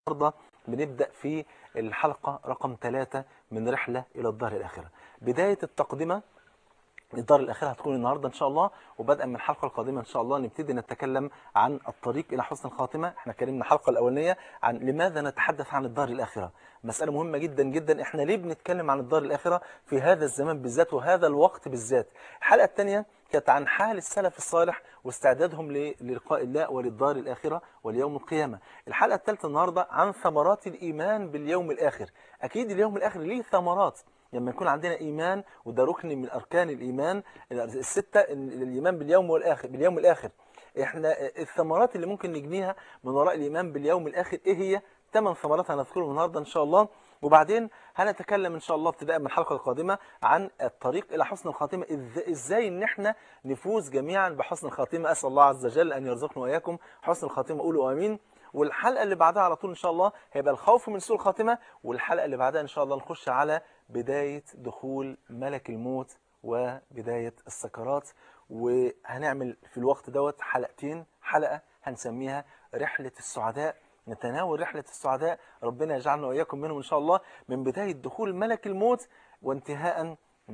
النهارده بنبدأ في الحلقة رقم ثلاثة من رحلة إلى الدار الآخرة بداية التقدمة الدار الأخيرة هتكون النهاردة إن شاء الله وبدءا من الحلقة القادمة إن شاء الله نبتدي نتكلم عن الطريق إلى حسن الخاتمة احنا اتكلمنا الحلقة الأولانية عن لماذا نتحدث عن الدار الآخرة مسألة مهمة جدا جدا احنا ليه بنتكلم عن الدار الآخرة في هذا الزمان بالذات وهذا الوقت بالذات الحلقة الثانية كانت عن حال السلف الصالح واستعدادهم ل- للقاء الله وللدار الآخرة وليوم القيامة الحلقة الثالثة النهاردة عن ثمرات الإيمان باليوم الآخر أكيد اليوم الآخر ليه ثمرات لما يكون عندنا إيمان وده ركن من أركان الإيمان الستة الإيمان باليوم والآخر باليوم الآخر إحنا الثمرات اللي ممكن نجنيها من وراء الإيمان باليوم الآخر إيه هي؟ ثمان ثمرات هنذكرهم النهاردة إن شاء الله وبعدين هنتكلم إن شاء الله ابتداء من الحلقة القادمة عن الطريق إلى حسن الخاتمة إذ- إزاي إن إحنا نفوز جميعا بحسن الخاتمة أسأل الله عز وجل أن يرزقنا وإياكم حسن الخاتمة قولوا آمين والحلقة اللي بعدها على طول إن شاء الله هيبقى الخوف من سوء الخاتمة والحلقة اللي بعدها إن شاء الله نخش على بداية دخول ملك الموت وبداية السكرات وهنعمل في الوقت دوت حلقتين حلقة هنسميها رحلة السعداء نتناول رحلة السعداء ربنا يجعلنا وإياكم منهم إن شاء الله من بداية دخول ملك الموت وانتهاء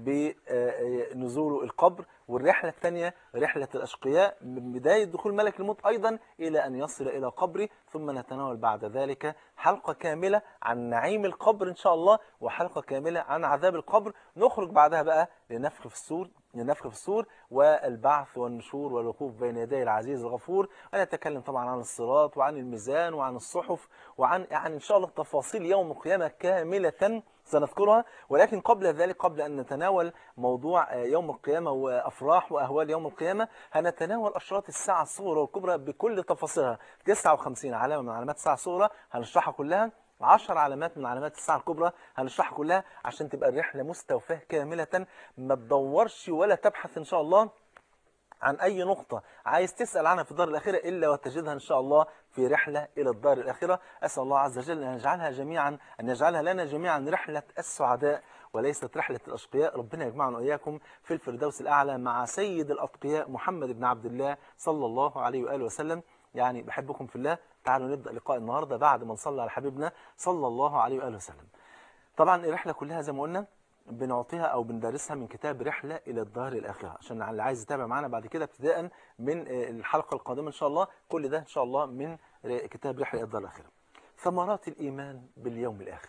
بنزول القبر والرحلة الثانية رحلة الأشقياء من بداية دخول ملك الموت أيضا إلى أن يصل إلى قبره ثم نتناول بعد ذلك حلقة كاملة عن نعيم القبر إن شاء الله وحلقة كاملة عن عذاب القبر نخرج بعدها بقى لنفخ في السور لنفخ في السور والبعث والنشور والوقوف بين يدي العزيز الغفور ونتكلم طبعا عن الصراط وعن الميزان وعن الصحف وعن يعني إن شاء الله تفاصيل يوم القيامة كاملة سنذكرها ولكن قبل ذلك قبل أن نتناول موضوع آه، يوم القيامة وأفراح وأهوال يوم القيامة هنتناول أشراط الساعة الصغرى والكبرى بكل تفاصيلها 59 علامة من علامات الساعة الصغرى هنشرحها كلها 10 علامات من علامات الساعة الكبرى هنشرحها كلها عشان تبقى الرحلة مستوفاة كاملة ما تدورش ولا تبحث إن شاء الله عن أي نقطة عايز تسأل عنها في الدار الآخرة إلا وتجدها إن شاء الله في رحلة إلى الدار الآخرة أسأل الله عز وجل أن يجعلها جميعا أن يجعلها لنا جميعا رحلة السعداء وليست رحلة الأشقياء ربنا يجمعنا وإياكم في الفردوس الأعلى مع سيد الأتقياء محمد بن عبد الله صلى الله عليه وآله وسلم يعني بحبكم في الله تعالوا نبدأ لقاء النهاردة بعد ما نصلي على حبيبنا صلى الله عليه وآله وسلم طبعا الرحلة كلها زي ما قلنا بنعطيها او بندرسها من كتاب رحلة الى الدار الاخرة عشان اللي عايز يتابع معنا بعد كده ابتداء من آه، الحلقة القادمة ان شاء الله كل ده ان شاء الله من آه، كتاب رحلة الى الدار الاخرة ثمرات الايمان باليوم الاخر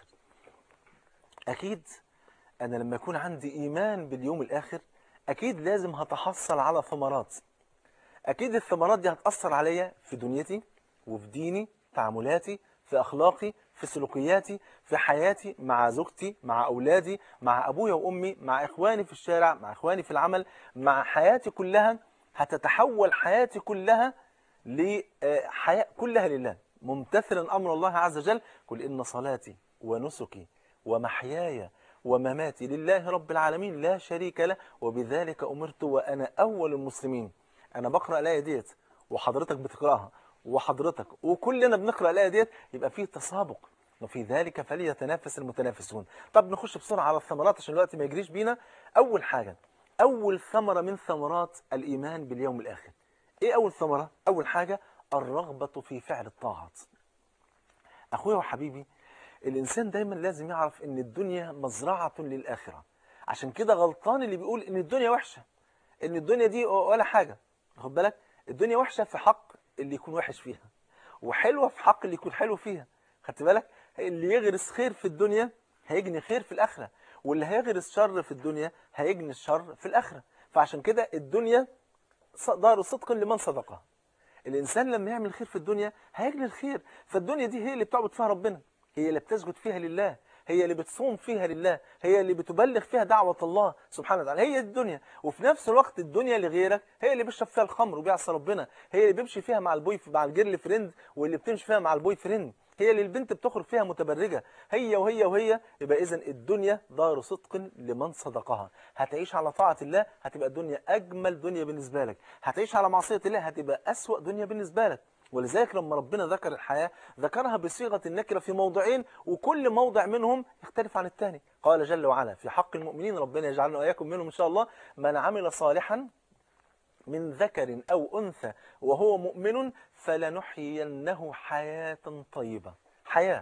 اكيد انا لما يكون عندي ايمان باليوم الاخر اكيد لازم هتحصل على ثمرات اكيد الثمرات دي هتأثر عليا في دنيتي وفي ديني تعاملاتي في اخلاقي في سلوكياتي في حياتي مع زوجتي مع اولادي مع ابويا وامي مع اخواني في الشارع مع اخواني في العمل مع حياتي كلها هتتحول حياتي كلها لحياة كلها لله ممتثلا امر الله عز وجل قل ان صلاتي ونسكي ومحياي ومماتي لله رب العالمين لا شريك له وبذلك امرت وانا اول المسلمين انا بقرا الايه ديت وحضرتك بتقراها وحضرتك وكلنا بنقرا الايه ديت يبقى في تسابق وفي ذلك فليتنافس المتنافسون طب نخش بسرعه على الثمرات عشان الوقت ما يجريش بينا اول حاجه اول ثمره من ثمرات الايمان باليوم الاخر ايه اول ثمره اول حاجه الرغبه في فعل الطاعات اخويا وحبيبي الانسان دايما لازم يعرف ان الدنيا مزرعه للاخره عشان كده غلطان اللي بيقول ان الدنيا وحشه ان الدنيا دي ولا حاجه خد بالك الدنيا وحشه في حق اللي يكون وحش فيها وحلوه في حق اللي يكون حلو فيها خدت بالك اللي يغرس خير في الدنيا هيجني خير في الاخره واللي هيغرس شر في الدنيا هيجني الشر في الاخره فعشان كده الدنيا دار صدق لمن صدقها الإنسان لما يعمل خير في الدنيا هيجني الخير فالدنيا دي هي اللي بتعبد فيها ربنا هي اللي بتسجد فيها لله هي اللي بتصوم فيها لله هي اللي بتبلغ فيها دعوة الله سبحانه وتعالى هي دي الدنيا وفي نفس الوقت الدنيا لغيرك هي اللي بيشرب فيها الخمر وبيعصى ربنا هي اللي بيمشي فيها مع البوي مع الجيرل فريند واللي بتمشي فيها مع البوي فريند هي اللي البنت بتخرج فيها متبرجة هي وهي وهي يبقى إذا الدنيا دار صدق لمن صدقها هتعيش على طاعة الله هتبقى الدنيا أجمل دنيا بالنسبة لك هتعيش على معصية الله هتبقى أسوأ دنيا بالنسبة لك ولذلك لما ربنا ذكر الحياة ذكرها بصيغة النكرة في موضعين وكل موضع منهم يختلف عن الثاني قال جل وعلا في حق المؤمنين ربنا يجعلنا وإياكم منهم إن شاء الله من عمل صالحا من ذكر أو أنثى وهو مؤمن فلنحيينه حياة طيبة حياة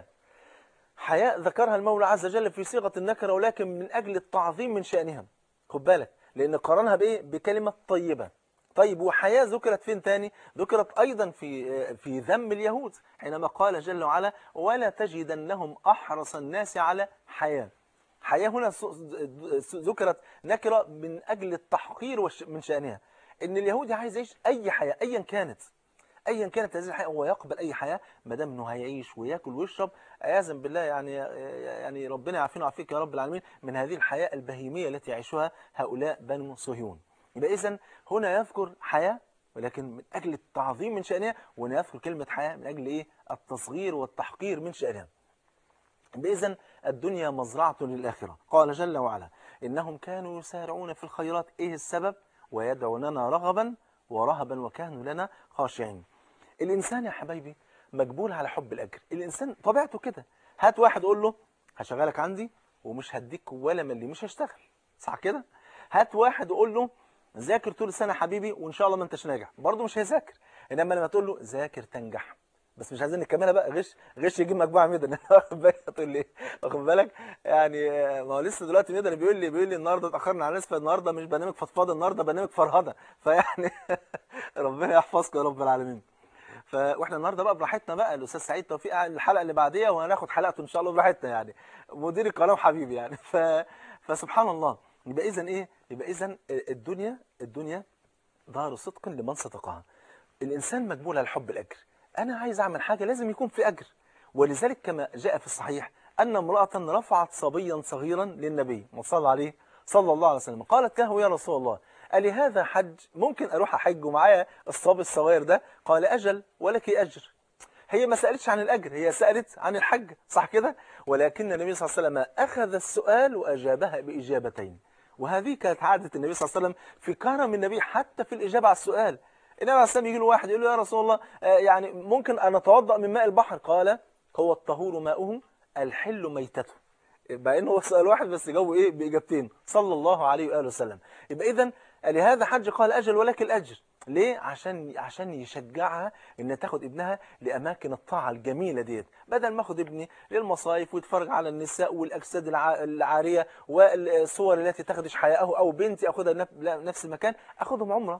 حياة ذكرها المولى عز وجل في صيغة النكرة ولكن من أجل التعظيم من شأنها خد بالك لأن قرنها بإيه بكلمة طيبة طيب وحياة ذكرت فين تاني ذكرت أيضا في في ذم اليهود حينما قال جل وعلا ولا تجدنهم أحرص الناس على حياة حياة هنا ذكرت نكرة من أجل التحقير من شأنها إن اليهودي عايز يعيش أي حياة أيا كانت ايا كانت هذه الحياه هو يقبل اي حياه ما دام انه هيعيش وياكل ويشرب عياذا بالله يعني يعني ربنا يعافينا ويعافيك يا رب العالمين من هذه الحياه البهيميه التي يعيشها هؤلاء بنو صهيون يبقى اذا هنا يذكر حياه ولكن من اجل التعظيم من شانها وهنا يذكر كلمه حياه من اجل ايه التصغير والتحقير من شانها إذن الدنيا مزرعة للآخرة قال جل وعلا إنهم كانوا يسارعون في الخيرات إيه السبب ويدعوننا رغبا ورهبا وكانوا لنا خاشعين الإنسان يا حبايبي مجبول على حب الأجر الإنسان طبيعته كده هات واحد قول له هشغلك عندي ومش هديك ولا ملي مش هشتغل صح كده هات واحد وقول له ذاكر طول السنة حبيبي وإن شاء الله ما انتش ناجح برضه مش هيذاكر إنما لما تقول له ذاكر تنجح بس مش عايزين نكملها بقى غش غش يجيب مجموعه ميدان واخد بالك تقول لي واخد بالك يعني ما هو لسه دلوقتي ميدان بيقول لي بيقول لي النهارده اتاخرنا على الناس فالنهارده مش برنامج فضفاضه النهارده برنامج فرهده فيعني ربنا يحفظكم يا رب العالمين ف واحنا النهارده بقى براحتنا بقى الاستاذ سعيد توفيق الحلقه اللي بعديها وهناخد حلقته ان شاء الله براحتنا يعني مدير القناه حبيبي يعني ف... فسبحان الله يبقى اذا ايه يبقى اذا الدنيا الدنيا دار صدق لمن صدقها الانسان مجبول على حب الاجر انا عايز اعمل حاجه لازم يكون في اجر ولذلك كما جاء في الصحيح ان امراه رفعت صبيا صغيرا للنبي وصلى عليه صلى الله عليه وسلم قالت له يا رسول الله قال هذا حج ممكن اروح احج ومعايا الصبي الصغير ده قال اجل ولك اجر هي ما سالتش عن الاجر هي سالت عن الحج صح كده ولكن النبي صلى الله عليه وسلم اخذ السؤال واجابها باجابتين وهذه كانت عاده النبي صلى الله عليه وسلم في كرم النبي حتى في الاجابه على السؤال النبي عليه السلام يجي له واحد يقول له يا رسول الله يعني ممكن ان اتوضا من ماء البحر قال هو الطهور ماؤه الحل ميتته يبقى انه هو سؤال واحد بس جاوب ايه باجابتين صلى الله عليه واله وسلم يبقى اذا لهذا حج قال اجل ولك الاجر ليه عشان عشان يشجعها ان تاخد ابنها لاماكن الطاعه الجميله ديت بدل ما اخد ابني للمصايف ويتفرج على النساء والاجساد العاريه والصور التي تخدش حياءه او بنتي اخدها نفس المكان اخدهم عمره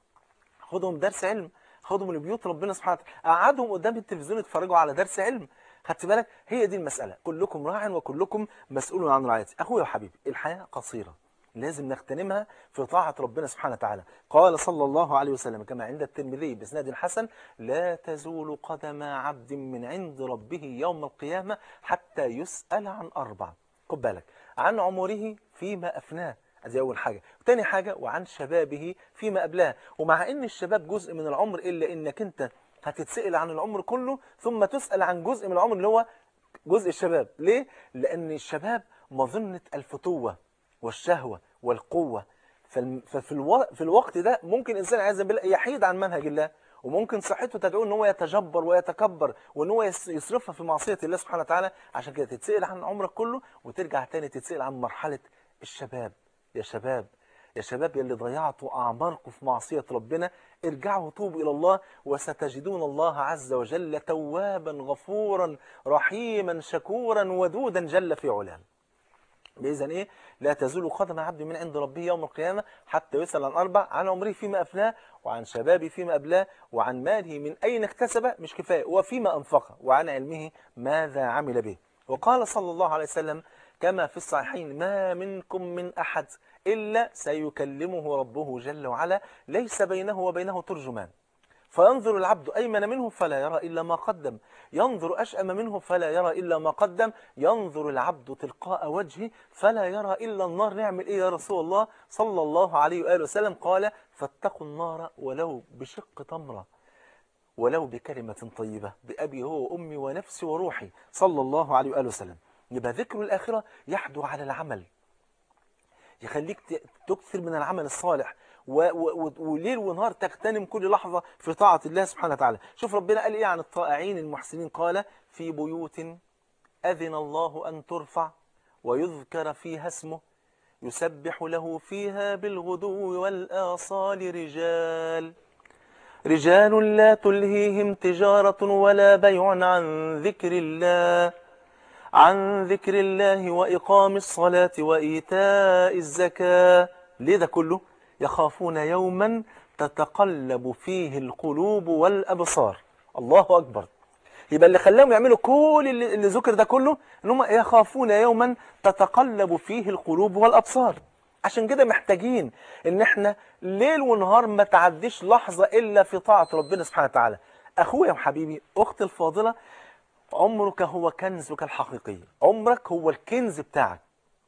خدهم درس علم خدهم لبيوت ربنا سبحانه وتعالى قعدهم قدام التلفزيون يتفرجوا على درس علم خدت بالك هي دي المسألة كلكم راع وكلكم مسؤول عن رعايته أخويا وحبيبي الحياة قصيرة لازم نغتنمها في طاعة ربنا سبحانه وتعالى قال صلى الله عليه وسلم كما عند الترمذي بإسناد حسن لا تزول قدم عبد من عند ربه يوم القيامة حتى يسأل عن أربع خد بالك عن عمره فيما أفناه ادي اول حاجه تاني حاجه وعن شبابه فيما قبلها ومع ان الشباب جزء من العمر الا انك انت هتتسال عن العمر كله ثم تسال عن جزء من العمر اللي هو جزء الشباب ليه لان الشباب مظنه الفتوه والشهوه والقوه ففي الو... في الوقت ده ممكن انسان عايز بالله يحيد عن منهج الله وممكن صحته تدعوه ان هو يتجبر ويتكبر وان هو يصرفها في معصيه الله سبحانه وتعالى عشان كده تتسال عن عمرك كله وترجع تاني تتسال عن مرحله الشباب يا شباب يا شباب يلي ضيعتوا أعماركم في معصية ربنا ارجعوا توبوا إلى الله وستجدون الله عز وجل توابا غفورا رحيما شكورا ودودا جل في علاه بإذن إيه لا تزول قدم عبد من عند ربه يوم القيامة حتى يسأل عن أربع عن عمره فيما أفناه وعن شبابه فيما أبلاه وعن ماله من أين اكتسب مش كفاية وفيما أنفقه وعن علمه ماذا عمل به وقال صلى الله عليه وسلم كما في الصحيحين ما منكم من أحد إلا سيكلمه ربه جل وعلا ليس بينه وبينه ترجمان فينظر العبد أيمن منه فلا يرى إلا ما قدم ينظر أشأم منه فلا يرى إلا ما قدم ينظر العبد تلقاء وجهه فلا يرى إلا النار نعمل إيه يا رسول الله صلى الله عليه وآله وسلم قال فاتقوا النار ولو بشق تمرة ولو بكلمة طيبة بأبي هو وأمي ونفسي وروحي صلى الله عليه وآله وسلم يبقى ذكر الآخرة يحدو على العمل يخليك تكثر من العمل الصالح وليل ونهار تغتنم كل لحظة في طاعة الله سبحانه وتعالى شوف ربنا قال إيه عن الطائعين المحسنين قال في بيوت أذن الله أن ترفع ويذكر فيها اسمه يسبح له فيها بالغدو والآصال رجال رجال لا تلهيهم تجارة ولا بيع عن ذكر الله عن ذكر الله وإقام الصلاة وإيتاء الزكاة ليه ده كله يخافون يوما تتقلب فيه القلوب والأبصار الله أكبر يبقى اللي خلاهم يعملوا كل اللي, اللي ذكر ده كله ان هم يخافون يوما تتقلب فيه القلوب والابصار عشان كده محتاجين ان احنا ليل ونهار ما تعديش لحظه الا في طاعه ربنا سبحانه وتعالى اخويا وحبيبي اختي الفاضله عمرك هو كنزك الحقيقي عمرك هو الكنز بتاعك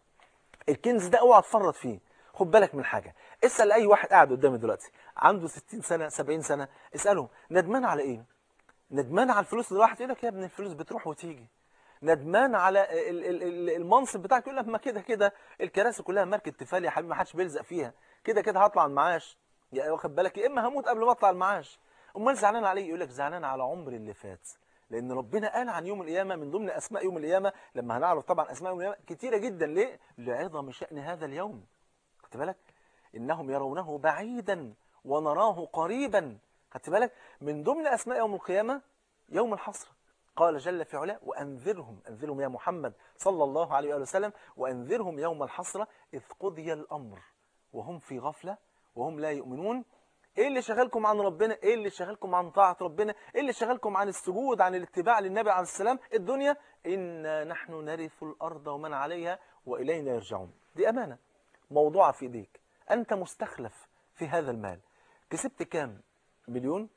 الكنز ده اوعى تفرط فيه خد بالك من حاجه اسال اي واحد قاعد قدامي دلوقتي عنده 60 سنه 70 سنه اساله ندمان على ايه ندمان على الفلوس اللي راحت يقول لك يا ابني الفلوس بتروح وتيجي ندمان على ال- ال- ال- المنصب بتاعك يقول لك ما كده كده الكراسي كلها ماركه تفال يا حبيبي ما حدش بيلزق فيها كده كده هطلع المعاش يا واخد بالك يا اما هموت قبل ما اطلع المعاش امال زعلان عليه يقول لك زعلان على عمري اللي فات لان ربنا قال عن يوم القيامه من ضمن اسماء يوم القيامه لما هنعرف طبعا اسماء يوم القيامه كتيره جدا ليه لعظم شان هذا اليوم خدت بالك انهم يرونه بعيدا ونراه قريبا خدت بالك من ضمن اسماء يوم القيامه يوم الحسره قال جل في علاه وانذرهم انذرهم يا محمد صلى الله عليه واله وسلم وانذرهم يوم الحسره اذ قضي الامر وهم في غفله وهم لا يؤمنون ايه اللي شغلكم عن ربنا ايه اللي شغلكم عن طاعه ربنا ايه اللي شغلكم عن السجود عن الاتباع للنبي عليه السلام الدنيا انا نحن نرث الارض ومن عليها والينا يرجعون دي امانه موضوعه في ايديك انت مستخلف في هذا المال كسبت كام مليون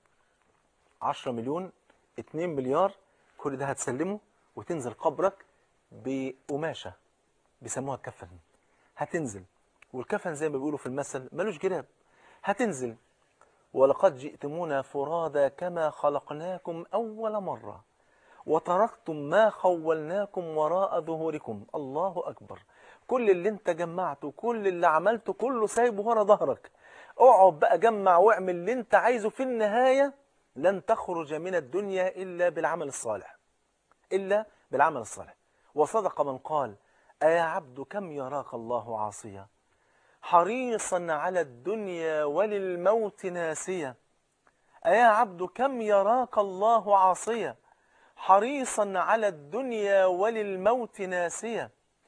10 مليون 2 مليار كل ده هتسلمه وتنزل قبرك بقماشه بيسموها كفن هتنزل والكفن زي ما بيقولوا في المثل ملوش جراب هتنزل ولقد جئتمونا فرادا كما خلقناكم أول مرة وتركتم ما خولناكم وراء ظهوركم الله أكبر كل اللي انت جمعته كل اللي عملته كله سايبه ورا ظهرك اقعد بقى جمع واعمل اللي انت عايزه في النهاية لن تخرج من الدنيا إلا بالعمل الصالح إلا بالعمل الصالح وصدق من قال أيا عبد كم يراك الله عاصيا حريصا على الدنيا وللموت ناسيا أيا عبد كم يراك الله عاصيا حريصا على الدنيا وللموت ناسيا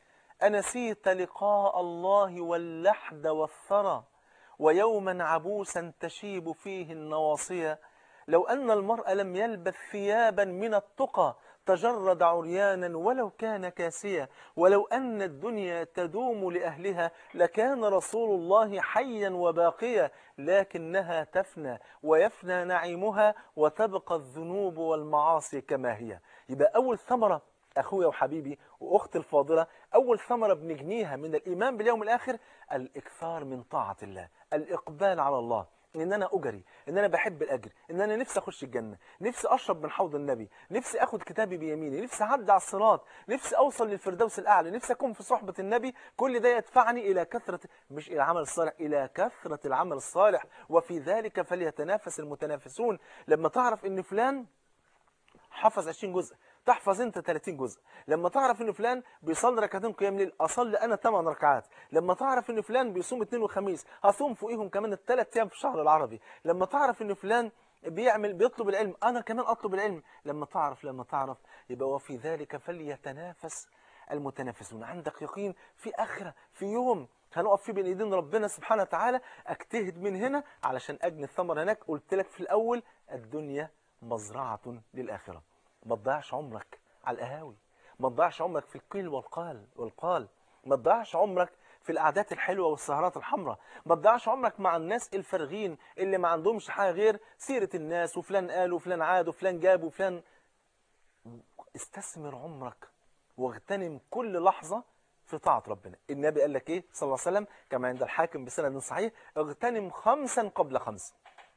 أنسيت لقاء الله واللحد والثرى ويوما عبوسا تشيب فيه النواصية لو أن المرء لم يلبث ثيابا من التقى تجرد عريانا ولو كان كاسيا ولو أن الدنيا تدوم لأهلها لكان رسول الله حيا وباقيا لكنها تفنى ويفنى نعيمها وتبقى الذنوب والمعاصي كما هي يبقى أول ثمرة أخويا وحبيبي وأختي الفاضلة أول ثمرة بنجنيها من الإيمان باليوم الآخر الإكثار من طاعة الله الإقبال على الله ان انا اجري ان انا بحب الاجر ان انا نفسي اخش الجنه نفسي اشرب من حوض النبي نفسي اخد كتابي بيميني نفسي اعدي على الصراط نفسي اوصل للفردوس الاعلى نفسي اكون في صحبه النبي كل ده يدفعني الى كثره مش الى العمل الصالح الى كثره العمل الصالح وفي ذلك فليتنافس المتنافسون لما تعرف ان فلان حفظ 20 جزء تحفظ انت 30 جزء لما تعرف ان فلان بيصلي ركعتين قيام ليل اصلي انا 8 ركعات لما تعرف ان فلان بيصوم اثنين وخميس هصوم فوقيهم كمان الثلاث ايام في الشهر العربي لما تعرف ان فلان بيعمل بيطلب العلم انا كمان اطلب العلم لما تعرف لما تعرف يبقى وفي ذلك فليتنافس المتنافسون عندك يقين في اخره في يوم هنقف فيه بين ايدين ربنا سبحانه وتعالى اجتهد من هنا علشان اجني الثمر هناك قلت لك في الاول الدنيا مزرعه للاخره ما تضيعش عمرك على القهاوي ما تضيعش عمرك في القيل والقال والقال ما تضيعش عمرك في القعدات الحلوه والسهرات الحمراء ما تضيعش عمرك مع الناس الفارغين اللي ما عندهمش حاجه غير سيره الناس وفلان قال وفلان عاد وفلان جاب وفلان استثمر عمرك واغتنم كل لحظه في طاعه ربنا النبي قال لك ايه صلى الله عليه وسلم كما عند الحاكم بسند صحيح اغتنم خمسا قبل خمس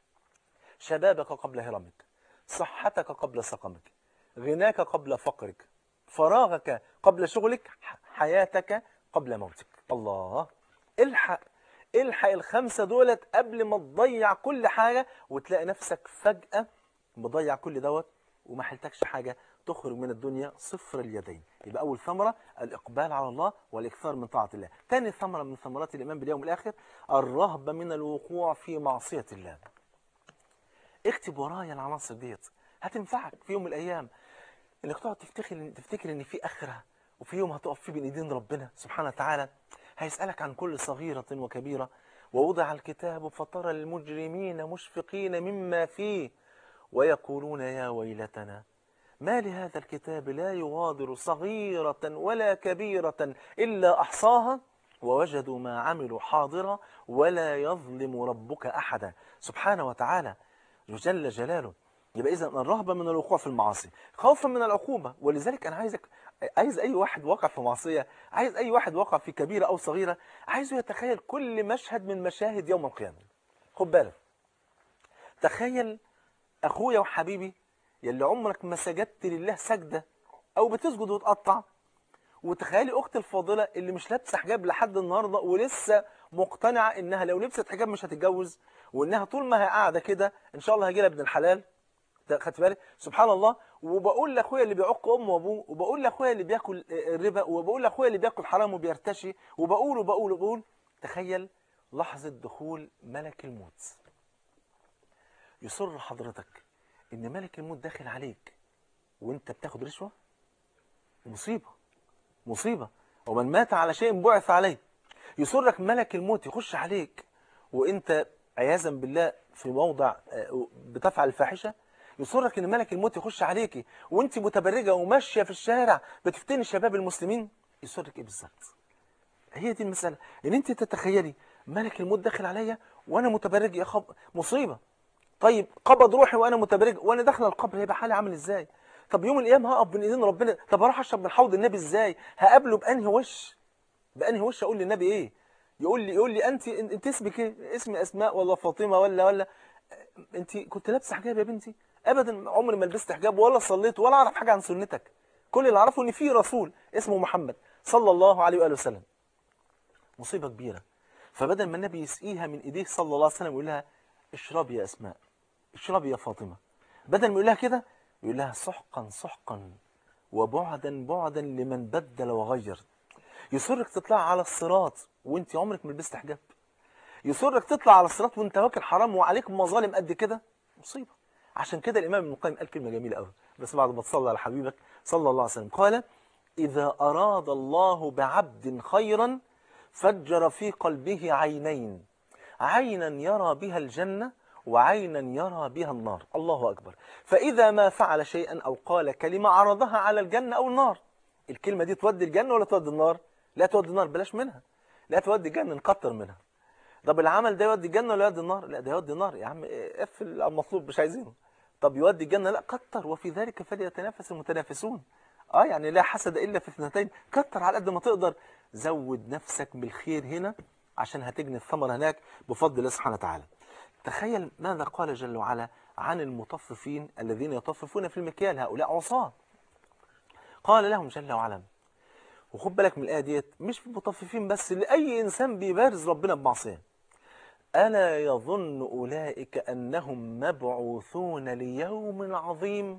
شبابك قبل هرمك صحتك قبل سقمك غناك قبل فقرك فراغك قبل شغلك حياتك قبل موتك الله الحق الحق الخمسة دولت قبل ما تضيع كل حاجة وتلاقي نفسك فجأة مضيع كل دوت وما حلتكش حاجة تخرج من الدنيا صفر اليدين يبقى أول ثمرة الإقبال على الله والإكثار من طاعة الله ثاني ثمرة من ثمرات الإيمان باليوم الآخر الرهبة من الوقوع في معصية الله اكتب ورايا العناصر ديت هتنفعك في يوم من الايام انك تقعد تفتكر تفتكر ان في اخره وفي يوم هتقف فيه بين ايدين ربنا سبحانه وتعالى هيسالك عن كل صغيره وكبيره ووضع الكتاب فترى المجرمين مشفقين مما فيه ويقولون يا ويلتنا ما لهذا الكتاب لا يغادر صغيرة ولا كبيرة إلا أحصاها ووجدوا ما عملوا حاضرا ولا يظلم ربك أحدا سبحانه وتعالى جل جلاله يبقى إذا الرهبة من الوقوع في المعاصي خوفا من العقوبة ولذلك أنا عايزك عايز أي واحد وقع في معصية عايز أي واحد وقع في كبيرة أو صغيرة عايزه يتخيل كل مشهد من مشاهد يوم القيامة خد بالك تخيل أخويا وحبيبي يلي عمرك ما سجدت لله سجدة أو بتسجد وتقطع وتخيلي أخت الفاضلة اللي مش لابسة حجاب لحد النهاردة ولسه مقتنعة إنها لو لبست حجاب مش هتتجوز وإنها طول ما هي قاعدة كده إن شاء الله هيجي لها ابن الحلال ده خدت بالك سبحان الله وبقول لاخويا اللي بيعق امه وابوه وبقول لاخويا اللي بياكل الربا وبقول لاخويا اللي بياكل حرام وبيرتشي وبقول وبقول وبقول تخيل لحظة دخول ملك الموت يصر حضرتك ان ملك الموت داخل عليك وانت بتاخد رشوة مصيبة مصيبة ومن مات على شيء بعث عليه يصرك ملك الموت يخش عليك وانت عياذا بالله في موضع آه، بتفعل الفاحشة يصرك ان ملك الموت يخش عليكي وانت متبرجة وماشية في الشارع بتفتني شباب المسلمين يصرك ايه بالظبط هي دي المسألة ان انت تتخيلي ملك الموت داخل عليا وانا متبرج يا خب مصيبة طيب قبض روحي وانا متبرج وانا داخل القبر هيبقى حالي عامل ازاي طب يوم القيامه هقف بين ايدين ربنا طب اروح اشرب من حوض النبي ازاي هقابله بانهي وش بانهي وش اقول للنبي ايه يقول لي يقول لي انت انت اسمك ايه اسمي اسماء ولا فاطمه ولا ولا انت كنت لابسه حجاب يا بنتي ابدا عمري ما لبست حجاب ولا صليت ولا اعرف حاجه عن سنتك كل اللي اعرفه ان في رسول اسمه محمد صلى الله عليه واله وسلم مصيبه كبيره فبدل ما النبي يسقيها من ايديه صلى الله عليه وسلم يقول لها اشربي يا اسماء اشربي يا فاطمه بدل ما يقول لها كده يقول لها سحقا سحقا وبعدا بعدا لمن بدل وغير يسرك تطلع على الصراط وانت عمرك ما لبست حجاب يسرك تطلع على الصراط وانت واكل حرام وعليك مظالم قد كده مصيبه عشان كده الامام ابن القيم قال كلمه جميله قوي بس بعد ما تصلي على حبيبك صلى الله عليه وسلم قال اذا اراد الله بعبد خيرا فجر في قلبه عينين عينا يرى بها الجنه وعينا يرى بها النار الله أكبر فإذا ما فعل شيئا أو قال كلمة عرضها على الجنة أو النار الكلمة دي تودي الجنة ولا تودي النار لا تودي النار بلاش منها لا تودي الجنة نكتر منها طب العمل ده يودي الجنة ولا يودي النار لا ده يودي النار يا عم اقفل المطلوب مش عايزينه طب يودي الجنة لا كتر وفي ذلك فليتنافس المتنافسون اه يعني لا حسد إلا في اثنتين كتر على قد ما تقدر زود نفسك بالخير هنا عشان هتجني الثمر هناك بفضل الله سبحانه وتعالى تخيل ماذا قال جل وعلا عن المطففين الذين يطففون في المكيال هؤلاء عصاة قال لهم جل وعلا وخد بالك من الآية ديت مش في المطففين بس لأي إنسان بيبارز ربنا بمعصية ألا يظن أولئك أنهم مبعوثون ليوم عظيم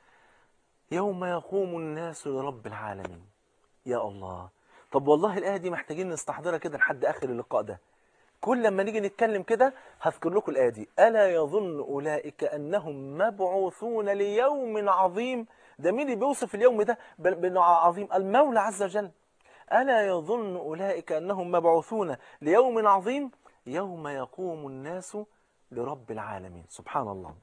يوم يقوم الناس لرب العالمين يا الله طب والله الآية دي محتاجين نستحضرها كده لحد آخر اللقاء ده كل لما نيجي نتكلم كده هذكر لكم الآية دي ألا يظن أولئك أنهم مبعوثون ليوم عظيم ده مين اللي بيوصف اليوم ده بأنه عظيم المولى عز وجل ألا يظن أولئك أنهم مبعوثون ليوم عظيم يوم يقوم الناس لرب العالمين سبحان الله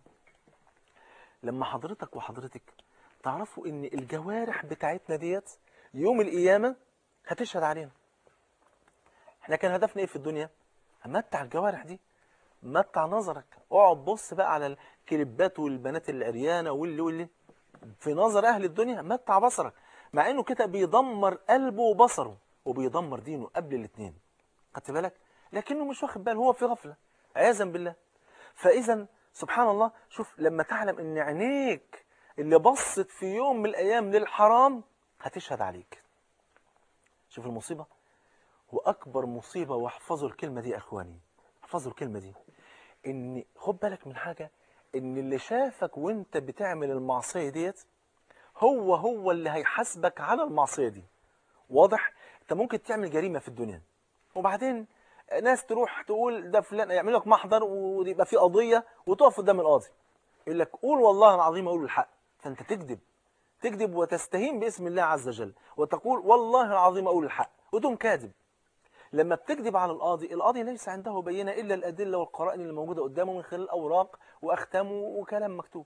لما حضرتك وحضرتك تعرفوا ان الجوارح بتاعتنا ديت يوم القيامة هتشهد علينا احنا كان هدفنا ايه في الدنيا متع الجوارح دي متع نظرك اقعد بص بقى على الكليبات والبنات العريانة واللي واللي في نظر اهل الدنيا متع بصرك مع انه كده بيدمر قلبه وبصره وبيدمر دينه قبل الاثنين خدت بالك لكنه مش واخد باله هو في غفلة عياذا بالله فاذا سبحان الله شوف لما تعلم ان عينيك اللي بصت في يوم من الايام للحرام هتشهد عليك شوف المصيبة واكبر مصيبة واحفظوا الكلمة دي يا اخواني احفظوا الكلمة دي ان خد بالك من حاجة ان اللي شافك وانت بتعمل المعصية ديت هو هو اللي هيحاسبك على المعصية دي واضح انت ممكن تعمل جريمة في الدنيا وبعدين ناس تروح تقول ده فلان يعمل لك محضر ويبقى في قضية وتقف قدام القاضي يقول لك قول والله العظيم اقول الحق فانت تكذب تكذب وتستهين باسم الله عز وجل وتقول والله العظيم اقول الحق وتقوم كاذب لما بتكذب على القاضي القاضي ليس عنده بينة إلا الأدلة والقرائن اللي موجودة قدامه من خلال أوراق وأختام وكلام مكتوب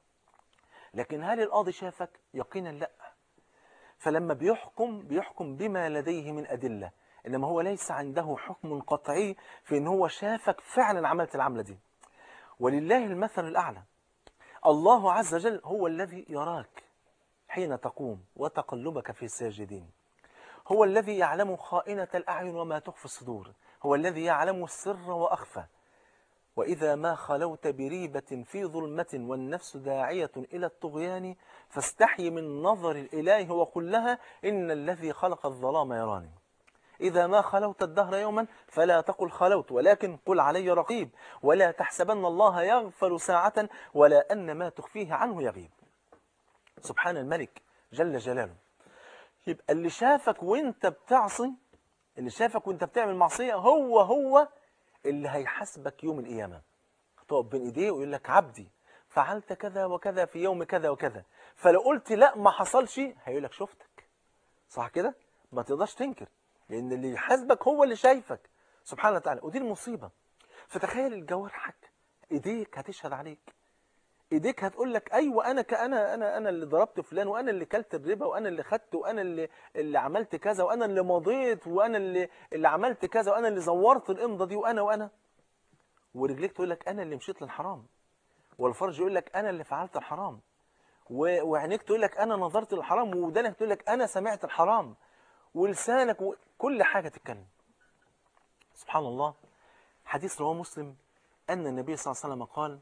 لكن هل القاضي شافك؟ يقينا لا فلما بيحكم بيحكم بما لديه من أدلة إنما هو ليس عنده حكم قطعي في إن هو شافك فعلا عملت العملة دي ولله المثل الأعلى الله عز وجل هو الذي يراك حين تقوم وتقلبك في الساجدين هو الذي يعلم خائنة الأعين وما تخفي الصدور هو الذي يعلم السر وأخفى وإذا ما خلوت بريبة في ظلمة والنفس داعية إلى الطغيان فاستحي من نظر الإله وقل لها إن الذي خلق الظلام يراني إذا ما خلوت الدهر يوما فلا تقل خلوت ولكن قل علي رقيب ولا تحسبن الله يغفل ساعة ولا أن ما تخفيه عنه يغيب سبحان الملك جل جلاله يبقى اللي شافك وانت بتعصي اللي شافك وانت بتعمل معصية هو هو اللي هيحاسبك يوم القيامة تقف بين ايديه ويقول لك عبدي فعلت كذا وكذا في يوم كذا وكذا فلو قلت لا ما حصلش هيقول لك شفتك صح كده ما تقدرش تنكر لان اللي يحاسبك هو اللي شايفك سبحانه وتعالى ودي المصيبة فتخيل الجوارحك ايديك هتشهد عليك ايديك هتقول لك ايوه انا كأنا انا انا اللي ضربت فلان وانا اللي كلت الربا وانا اللي خدت وانا اللي اللي عملت كذا وانا اللي مضيت وانا اللي اللي عملت كذا وانا اللي زورت الامضه دي وانا وانا ورجليك تقول لك انا اللي مشيت للحرام والفرج يقول لك انا اللي فعلت الحرام و- وعينيك تقول لك انا نظرت للحرام ودانك تقول لك انا سمعت الحرام ولسانك و... كل حاجه تتكلم سبحان الله حديث رواه مسلم ان النبي صلى الله عليه وسلم قال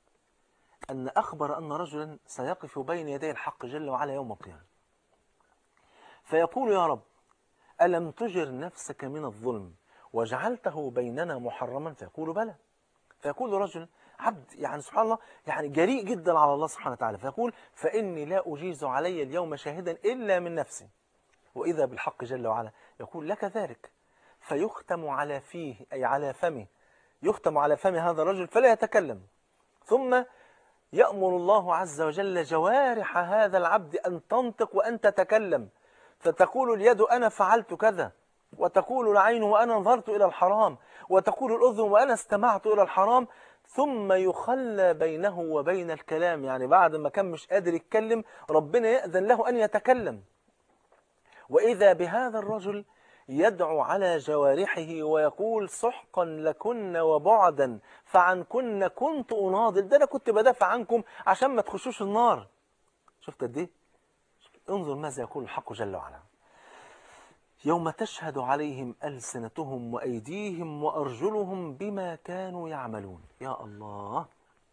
أن أخبر أن رجلا سيقف بين يدي الحق جل وعلا يوم القيامة فيقول يا رب ألم تجر نفسك من الظلم وجعلته بيننا محرما فيقول بلى فيقول رجل عبد يعني سبحان الله يعني جريء جدا على الله سبحانه وتعالى فيقول فإني لا أجيز علي اليوم شاهدا إلا من نفسي وإذا بالحق جل وعلا يقول لك ذلك فيختم على فيه أي على فمه يختم على فم هذا الرجل فلا يتكلم ثم يأمر الله عز وجل جوارح هذا العبد أن تنطق وأن تتكلم فتقول اليد أنا فعلت كذا وتقول العين وأنا نظرت إلى الحرام وتقول الأذن وأنا استمعت إلى الحرام ثم يخلى بينه وبين الكلام يعني بعد ما كان مش قادر يتكلم ربنا يأذن له أن يتكلم وإذا بهذا الرجل يدعو على جوارحه ويقول سحقا لكن وبعدا فعنكن كنت أناضل ده أنا كنت بدافع عنكم عشان ما تخشوش النار شفت قد ايه انظر ماذا يقول الحق جل وعلا يوم تشهد عليهم ألسنتهم وأيديهم وأرجلهم بما كانوا يعملون يا الله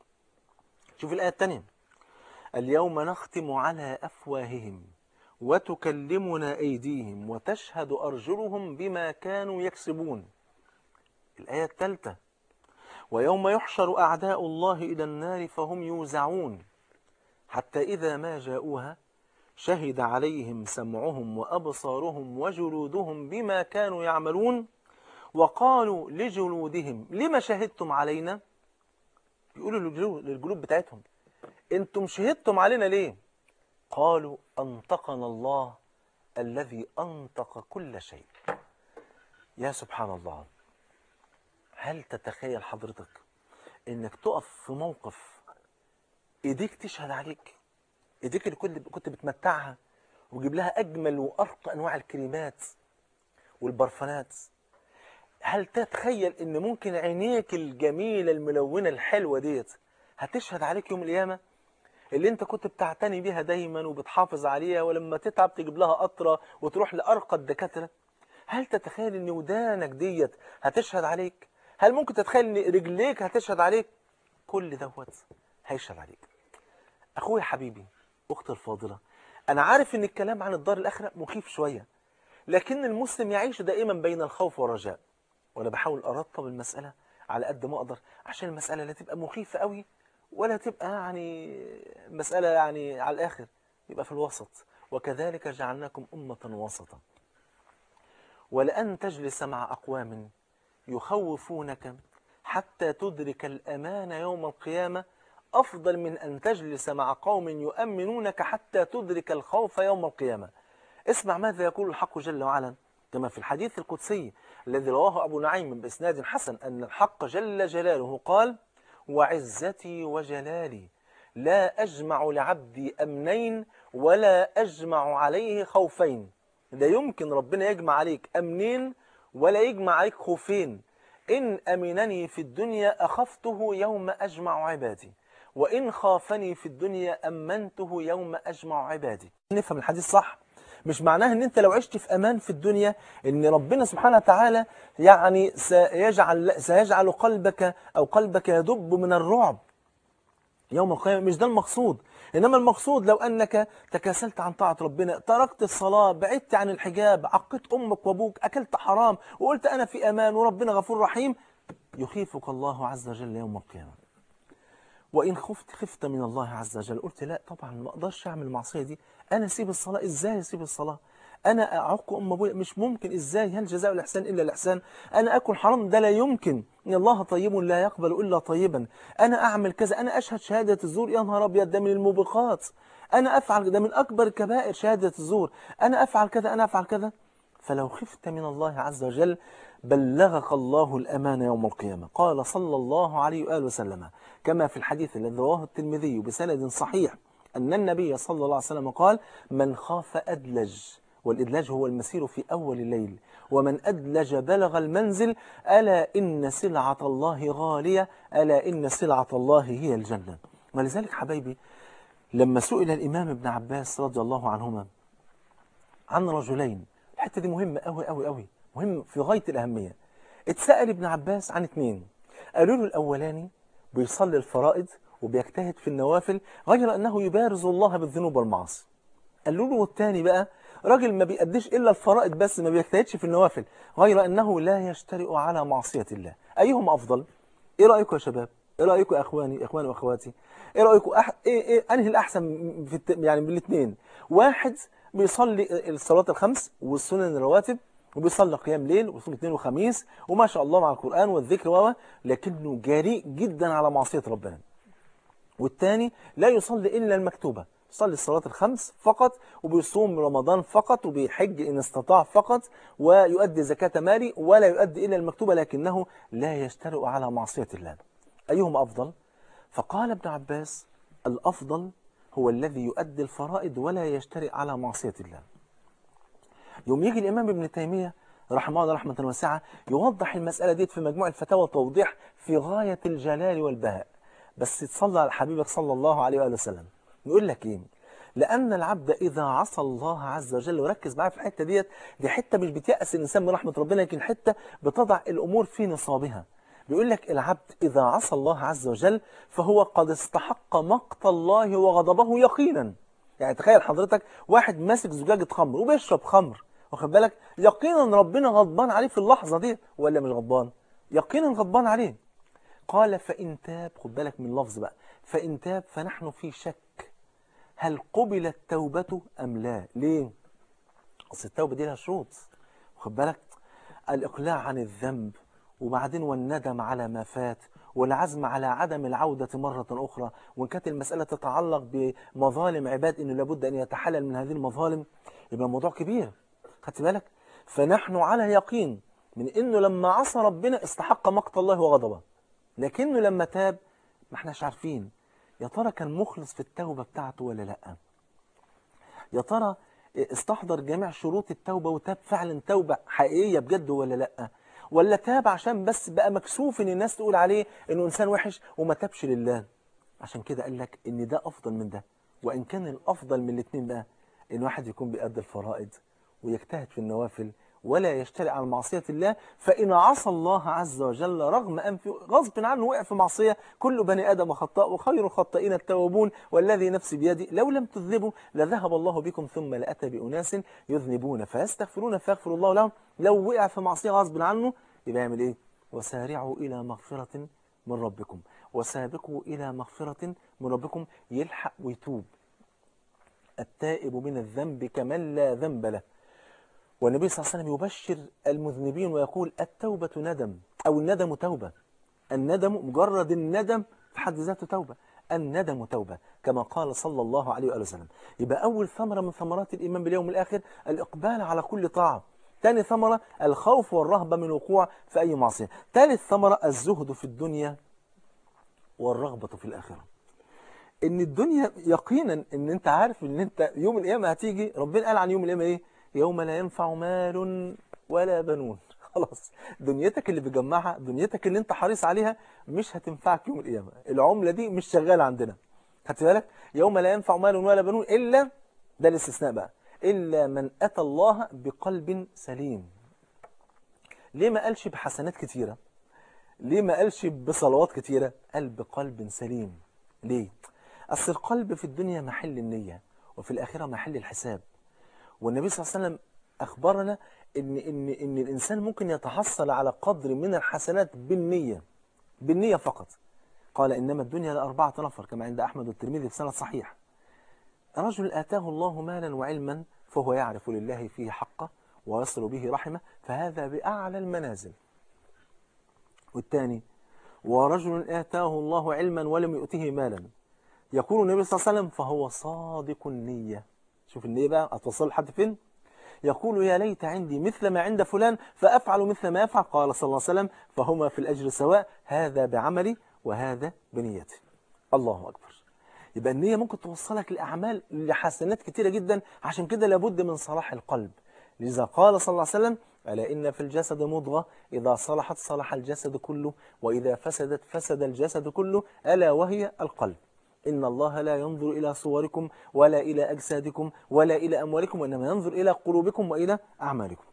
شوف الآية الثانية اليوم نختم على أفواههم وتكلمنا أيديهم وتشهد أرجلهم بما كانوا يكسبون الآية الثالثة ويوم يحشر أعداء الله إلى النار فهم يوزعون حتى إذا ما جاءوها شهد عليهم سمعهم وأبصارهم وجلودهم بما كانوا يعملون وقالوا لجلودهم لما شهدتم علينا بيقولوا للجلود, للجلود بتاعتهم انتم شهدتم علينا ليه قالوا أنطقنا الله الذي أنطق كل شيء يا سبحان الله هل تتخيل حضرتك انك تقف في موقف ايديك تشهد عليك ايديك اللي كنت كنت بتمتعها وجيب لها اجمل وارقى انواع الكريمات والبرفانات هل تتخيل ان ممكن عينيك الجميله الملونه الحلوه ديت هتشهد عليك يوم القيامه اللي انت كنت بتعتني بيها دايما وبتحافظ عليها ولما تتعب تجيب لها قطره وتروح لارقى الدكاتره هل تتخيل ان ودانك ديت هتشهد عليك هل ممكن تتخيل ان رجليك هتشهد عليك كل دوت هيشهد عليك اخويا حبيبي اختي الفاضله انا عارف ان الكلام عن الدار الاخره مخيف شويه لكن المسلم يعيش دائما بين الخوف والرجاء وانا بحاول ارطب المساله على قد ما اقدر عشان المساله لا تبقى مخيفه قوي ولا تبقى يعني مساله يعني على الاخر يبقى في الوسط وكذلك جعلناكم امه وسطا ولأن تجلس مع أقوام يخوفونك حتى تدرك الأمان يوم القيامة أفضل من أن تجلس مع قوم يؤمنونك حتى تدرك الخوف يوم القيامة اسمع ماذا يقول الحق جل وعلا كما في الحديث القدسي الذي رواه أبو نعيم بإسناد حسن أن الحق جل جلاله قال وعزتي وجلالي لا أجمع لعبدي أمنين ولا أجمع عليه خوفين لا يمكن ربنا يجمع عليك أمنين ولا يجمع عليك خوفين إن أمنني في الدنيا أخفته يوم أجمع عبادي وإن خافني في الدنيا أمنته يوم أجمع عبادي نفهم الحديث صح مش معناه ان انت لو عشت في امان في الدنيا ان ربنا سبحانه وتعالى يعني سيجعل سيجعل قلبك او قلبك يدب من الرعب يوم القيامه مش ده المقصود انما المقصود لو انك تكاسلت عن طاعه ربنا تركت الصلاه بعدت عن الحجاب عقدت امك وابوك اكلت حرام وقلت انا في امان وربنا غفور رحيم يخيفك الله عز وجل يوم القيامه وإن خفت خفت من الله عز وجل قلت لا طبعا ما أقدرش أعمل المعصية دي أنا أسيب الصلاة إزاي أسيب الصلاة أنا أعق أم أبويا مش ممكن إزاي هل جزاء الإحسان إلا الإحسان أنا أكل حرام ده لا يمكن إن الله طيب لا يقبل إلا طيبا أنا أعمل كذا أنا أشهد شهادة الزور يا نهار أبيض ده من الموبقات أنا أفعل ده من أكبر كبائر شهادة الزور أنا أفعل كذا أنا أفعل كذا فلو خفت من الله عز وجل بلغك الله الأمان يوم القيامة قال صلى الله عليه وآله وسلم كما في الحديث الذي رواه الترمذي بسند صحيح أن النبي صلى الله عليه وسلم قال من خاف أدلج والإدلاج هو المسير في أول الليل ومن أدلج بلغ المنزل ألا إن سلعة الله غالية ألا إن سلعة الله هي الجنة ولذلك حبايبي لما سئل الإمام ابن عباس رضي الله عنهما عن رجلين الحتة دي مهمة أوي أوي أوي مهم في غاية الأهمية اتسأل ابن عباس عن اتنين قالوا له الأولاني بيصلي الفرائض وبيجتهد في النوافل غير أنه يبارز الله بالذنوب والمعاصي قالوا له الثاني بقى راجل ما بيأديش إلا الفرائض بس ما بيجتهدش في النوافل غير أنه لا يجترئ على معصية الله أيهم أفضل إيه رأيكم يا شباب إيه رأيكم يا أخواني إخواني وأخواتي إيه رأيكم أح... إيه إيه أنهي الأحسن في الت... يعني من الاثنين واحد بيصلي الصلاة الخمس والسنن الرواتب وبيصلي قيام ليل ويصوم اثنين وخميس وما شاء الله مع القرآن والذكر و لكنه جريء جدا على معصية ربنا والثاني لا يصلي إلا المكتوبة يصلي الصلاة الخمس فقط وبيصوم رمضان فقط وبيحج إن استطاع فقط ويؤدي زكاة مالي ولا يؤدي إلا المكتوبة لكنه لا يجترئ على معصية الله أيهم أفضل؟ فقال ابن عباس الأفضل هو الذي يؤدي الفرائض ولا يجترئ على معصية الله يوم يجي الإمام ابن تيمية رحمه الله رحمة واسعة يوضح المسألة دي في مجموع الفتاوى توضيح في غاية الجلال والبهاء بس تصلى على حبيبك صلى الله عليه وآله وسلم يقول لك إيه لأن العبد إذا عصى الله عز وجل وركز معايا في الحتة ديت دي حتة مش بتيأس الإنسان من رحمة ربنا لكن حتة بتضع الأمور في نصابها بيقول لك العبد إذا عصى الله عز وجل فهو قد استحق مقت الله وغضبه يقينا يعني تخيل حضرتك واحد ماسك زجاجة خمر وبيشرب خمر واخد بالك يقينا ربنا غضبان عليه في اللحظة دي ولا مش غضبان يقينا غضبان عليه قال فإن تاب خد بالك من اللفظ بقى فإن تاب فنحن في شك هل قبلت توبته أم لا ليه أصل التوبة دي لها شروط واخد بالك الإقلاع عن الذنب وبعدين والندم على ما فات والعزم على عدم العودة مرة أخرى وإن كانت المسألة تتعلق بمظالم عباد إنه لابد أن يتحلل من هذه المظالم يبقى الموضوع كبير خدت بالك فنحن على يقين من إنه لما عصى ربنا استحق مقت الله وغضبه لكنه لما تاب ما احناش عارفين يا ترى كان مخلص في التوبة بتاعته ولا لأ يا ترى استحضر جميع شروط التوبة وتاب فعلا توبة حقيقية بجد ولا لأ ولا تاب عشان بس بقى مكسوف ان الناس تقول عليه انه انسان وحش وما تابش لله عشان كده قال لك ان ده افضل من ده وان كان الافضل من الاثنين بقى ان واحد يكون بيأدي الفرائض ويجتهد في النوافل ولا يشتري على معصية الله فإن عصى الله عز وجل رغم أنف غصب عنه وقع في معصية كل بني آدم خطاء وخير الخطائين التوابون والذي نفسي بيدي لو لم تذنبوا لذهب الله بكم ثم لأتى بأناس يذنبون فيستغفرون فيغفر الله لهم لو وقع في معصية غصب عنه يبقى يعمل إيه وسارعوا إلى مغفرة من ربكم وسابقوا إلى مغفرة من ربكم يلحق ويتوب التائب من الذنب كمن لا ذنب له والنبي صلى الله عليه وسلم يبشر المذنبين ويقول التوبة ندم أو الندم توبة الندم مجرد الندم في حد ذاته توبة الندم توبة كما قال صلى الله عليه وآله وسلم يبقى أول ثمرة من ثمرات الإيمان باليوم الآخر الإقبال على كل طاعة ثاني ثمرة الخوف والرهبة من الوقوع في أي معصية ثالث ثمرة الزهد في الدنيا والرغبة في الآخرة ان الدنيا يقينا ان انت عارف ان انت يوم القيامه هتيجي ربنا قال عن يوم القيامه ايه يوم لا ينفع مال ولا بنون خلاص دنيتك اللي بتجمعها دنيتك اللي انت حريص عليها مش هتنفعك يوم القيامه العمله دي مش شغاله عندنا خدت بالك يوم لا ينفع مال ولا بنون الا ده الاستثناء بقى الا من اتى الله بقلب سليم ليه ما قالش بحسنات كتيره ليه ما قالش بصلوات كتيره قال بقلب سليم ليه أصل القلب في الدنيا محل النية وفي الآخرة محل الحساب والنبي صلى الله عليه وسلم أخبرنا إن, إن, إن الإنسان ممكن يتحصل على قدر من الحسنات بالنية بالنية فقط قال إنما الدنيا لأربعة نفر كما عند أحمد والترمذي في سنة صحيح رجل آتاه الله مالا وعلما فهو يعرف لله فيه حقه ويصل به رحمه فهذا بأعلى المنازل والثاني ورجل آتاه الله علما ولم يؤته مالا يقول النبي صلى الله عليه وسلم فهو صادق النية شوف النية بقى هتوصل لحد فين يقول يا ليت عندي مثل ما عند فلان فأفعل مثل ما يفعل قال صلى الله عليه وسلم فهما في الأجر سواء هذا بعملي وهذا بنيتي الله أكبر يبقى النية ممكن توصلك لأعمال لحسنات كتيرة جدا عشان كده لابد من صلاح القلب لذا قال صلى الله عليه وسلم ألا إن في الجسد مضغة إذا صلحت صلح الجسد كله وإذا فسدت فسد الجسد كله ألا وهي القلب إن الله لا ينظر إلى صوركم ولا إلى أجسادكم ولا إلى أموالكم وإنما ينظر إلى قلوبكم وإلى أعمالكم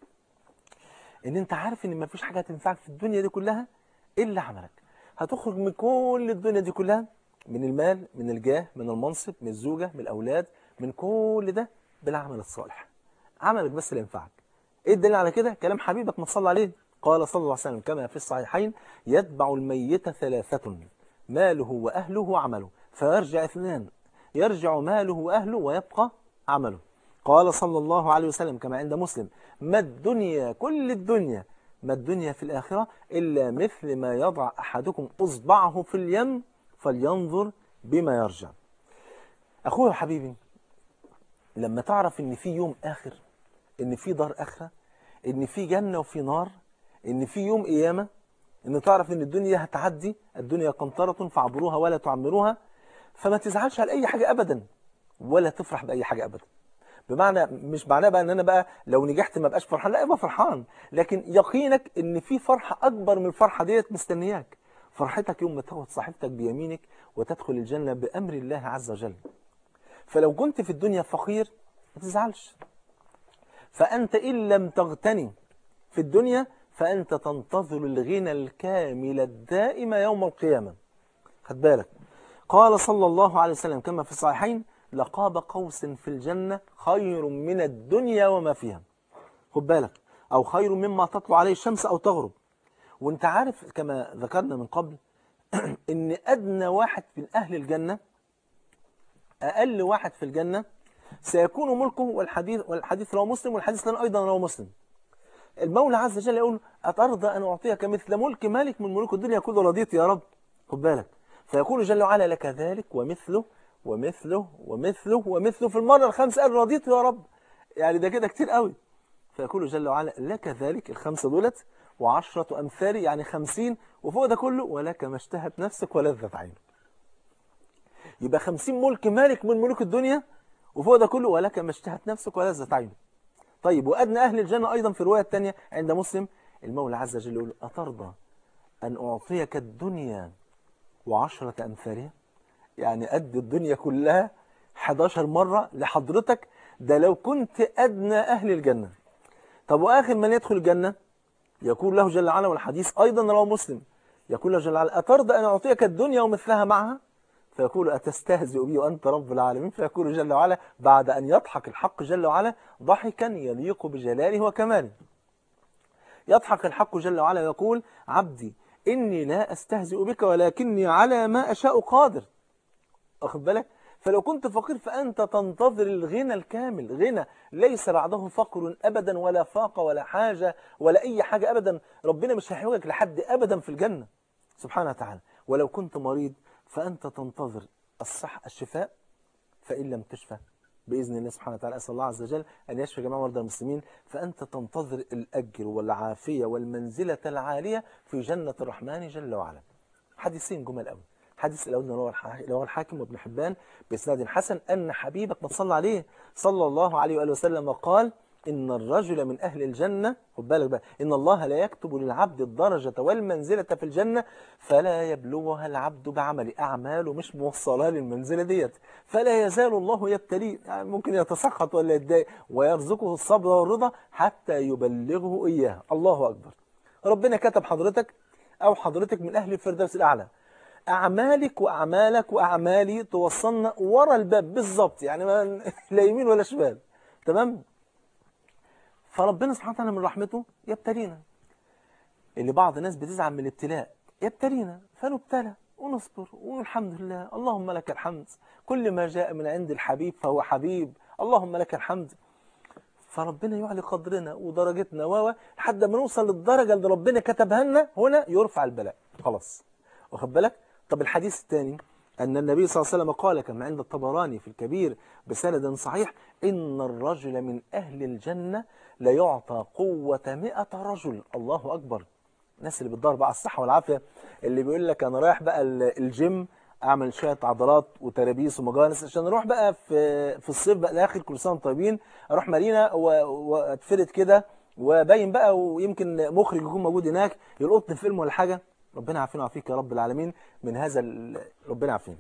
إن أنت عارف إن مفيش حاجة تنفعك في الدنيا دي كلها إلا عملك هتخرج من كل الدنيا دي كلها من المال من الجاه من المنصب من الزوجة من الأولاد من كل ده بالعمل الصالح عملك بس اللي ينفعك إيه الدليل على كده كلام حبيبك ما تصلى عليه قال صلى الله عليه وسلم كما في الصحيحين يتبع الميت ثلاثة ماله وأهله وعمله فيرجع اثنان يرجع ماله وأهله ويبقى عمله قال صلى الله عليه وسلم كما عند مسلم ما الدنيا كل الدنيا ما الدنيا في الآخرة إلا مثل ما يضع أحدكم أصبعه في اليم فلينظر بما يرجع أخويا حبيبي لما تعرف إن في يوم آخر إن في دار آخرة إن في جنة وفي نار إن في يوم قيامة إن تعرف إن الدنيا هتعدي الدنيا قنطرة فاعبروها ولا تعمروها فما تزعلش على أي حاجة أبدا ولا تفرح بأي حاجة أبدا بمعنى مش معناه بقى ان انا بقى لو نجحت ما بقاش فرحان لا ابقى فرحان لكن يقينك ان في فرحه اكبر من الفرحه ديت مستنياك فرحتك يوم ما تاخد صاحبتك بيمينك وتدخل الجنه بامر الله عز وجل فلو كنت في الدنيا فقير ما تزعلش فانت ان لم تغتني في الدنيا فانت تنتظر الغنى الكامل الدائم يوم القيامه خد بالك قال صلى الله عليه وسلم كما في الصحيحين لقاب قوس في الجنة خير من الدنيا وما فيها خد بالك أو خير مما تطلع عليه الشمس أو تغرب وانت عارف كما ذكرنا من قبل ان أدنى واحد من أهل الجنة أقل واحد في الجنة سيكون ملكه والحديث والحديث رواه مسلم والحديث لنا أيضا رواه مسلم المولى عز وجل يقول أترضى أن أعطيك مثل ملك مالك من ملوك الدنيا كله رضيت يا رب خد بالك فيقول جل وعلا لك ذلك ومثله ومثله ومثله ومثله في المرة الخامسة قال رضيت يا رب يعني ده كده كتير قوي فيقول جل وعلا لك ذلك الخمسة دولت وعشرة أمثال يعني خمسين وفوق ده كله ولك ما اشتهت نفسك ولذت عينك يبقى خمسين ملك مالك من ملوك الدنيا وفوق ده كله ولك ما اشتهت نفسك ولذت عينك طيب وأدنى أهل الجنة أيضا في الرواية الثانية عند مسلم المولى عز وجل يقول أترضى أن أعطيك الدنيا وعشرة أمثالها يعني قد الدنيا كلها 11 مرة لحضرتك ده لو كنت أدنى أهل الجنة طب وآخر من يدخل الجنة يقول له جل وعلا والحديث أيضا رواه مسلم يقول له جل وعلا أترضى أن أعطيك الدنيا ومثلها معها فيقول أتستهزئ بي وأنت رب العالمين فيقول جل وعلا بعد أن يضحك الحق جل وعلا ضحكا يليق بجلاله وكماله يضحك الحق جل وعلا ويقول عبدي إني لا أستهزئ بك ولكني على ما أشاء قادر أخذ بالك فلو كنت فقير فأنت تنتظر الغنى الكامل غنى ليس بعده فقر أبدا ولا فاقة ولا حاجة ولا أي حاجة أبدا ربنا مش هيحوجك لحد أبدا في الجنة سبحانه وتعالى ولو كنت مريض فأنت تنتظر الصح الشفاء فإن لم تشفى بإذن الله سبحانه وتعالى أسأل الله عز وجل أن يشفي جميع مرضى المسلمين فأنت تنتظر الأجر والعافية والمنزلة العالية في جنة الرحمن جل وعلا حديثين جمل قوي حديث الأول اللي هو الح- اللي هو الحاكم وابن حبان بإسناد حسن أن حبيبك ما تصلى عليه صلى الله عليه وآله وسلم قال إن الرجل من أهل الجنة خد بالك بقى إن الله لا يكتب للعبد الدرجة والمنزلة في الجنة فلا يبلغها العبد بعمل أعماله مش موصلها للمنزلة ديت فلا يزال الله يبتليه يعني ممكن يتسخط ولا يتضايق ويرزقه الصبر والرضا حتى يبلغه إياه الله أكبر ربنا كتب حضرتك أو حضرتك من أهل الفردوس الأعلى أعمالك وأعمالك وأعمالي توصلنا ورا الباب بالظبط يعني ما لا يمين ولا شمال تمام فربنا سبحانه وتعالى من رحمته يبتلينا اللي بعض الناس بتزعل من الابتلاء يبتلينا فنبتلى ونصبر ونقول الحمد لله اللهم لك الحمد كل ما جاء من عند الحبيب فهو حبيب اللهم لك الحمد فربنا يعلي قدرنا ودرجتنا و لحد ما نوصل للدرجة اللي ربنا كتبها لنا هنا يرفع البلاء خلاص واخد بالك طب الحديث الثاني أن النبي صلى الله عليه وسلم قال كما عند الطبراني في الكبير بسند صحيح إن الرجل من أهل الجنة ليعطى قوة مئة رجل الله أكبر الناس اللي بتدور بقى على الصحة والعافية اللي بيقول لك أنا رايح بقى ال- الجيم أعمل شوية عضلات وترابيس ومجانس عشان أروح بقى في في الصيف بقى داخل كل سنة وأنتم طيبين أروح مارينا و- وأتفرد كده وباين بقى ويمكن مخرج يكون موجود هناك يلقطني فيلم ولا حاجة ربنا يعافينا ويعافيك يا رب العالمين من هذا ال- ربنا يعافينا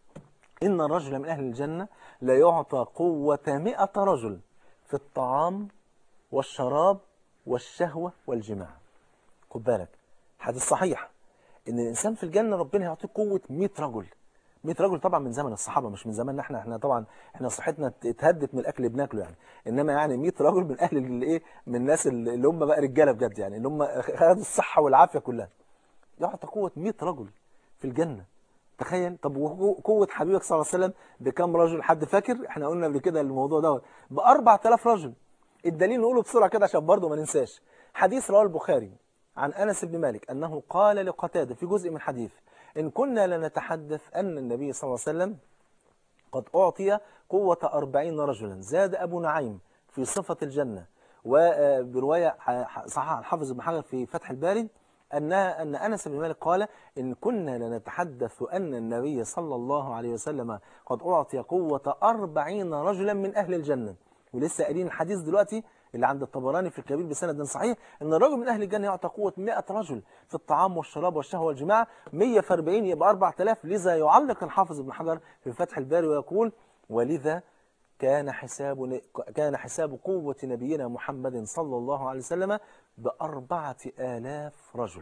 إن الرجل من أهل الجنة لا يعطى قوة مئة رجل في الطعام والشراب والشهوة والجماع خد بالك حديث صحيح ان الانسان في الجنه ربنا يعطيه قوه 100 رجل 100 رجل طبعا من زمن الصحابه مش من زماننا احنا احنا طبعا احنا صحتنا اتهدت من الاكل اللي بناكله يعني انما يعني 100 رجل من اهل الايه من الناس اللي هم بقى رجاله بجد يعني اللي هم خدوا الصحه والعافيه كلها يعطى قوه 100 رجل في الجنه تخيل طب وقوه حبيبك صلى الله عليه وسلم بكم رجل حد فاكر احنا قلنا قبل كده الموضوع دوت ب 4000 رجل الدليل نقوله بسرعه كده عشان برضه ما ننساش حديث رواه البخاري عن أنس بن مالك أنه قال لقتادة في جزء من حديث إن كنا لنتحدث أن النبي صلى الله عليه وسلم قد أعطي قوة أربعين رجلا زاد أبو نعيم في صفة الجنة وبرواية صححها الحافظ بن حجر في فتح الباري أنها أن أنس بن مالك قال إن كنا لنتحدث أن النبي صلى الله عليه وسلم قد أعطي قوة أربعين رجلا من أهل الجنة ولسه قايلين الحديث دلوقتي اللي عند الطبراني في الكبير بسند صحيح ان الرجل من اهل الجنه يعطى قوه 100 رجل في الطعام والشراب والشهوه والجماع 100 في 40 يبقى 4000 لذا يعلق الحافظ ابن حجر في فتح الباري ويقول ولذا كان حساب كان حساب قوة نبينا محمد صلى الله عليه وسلم بأربعة آلاف رجل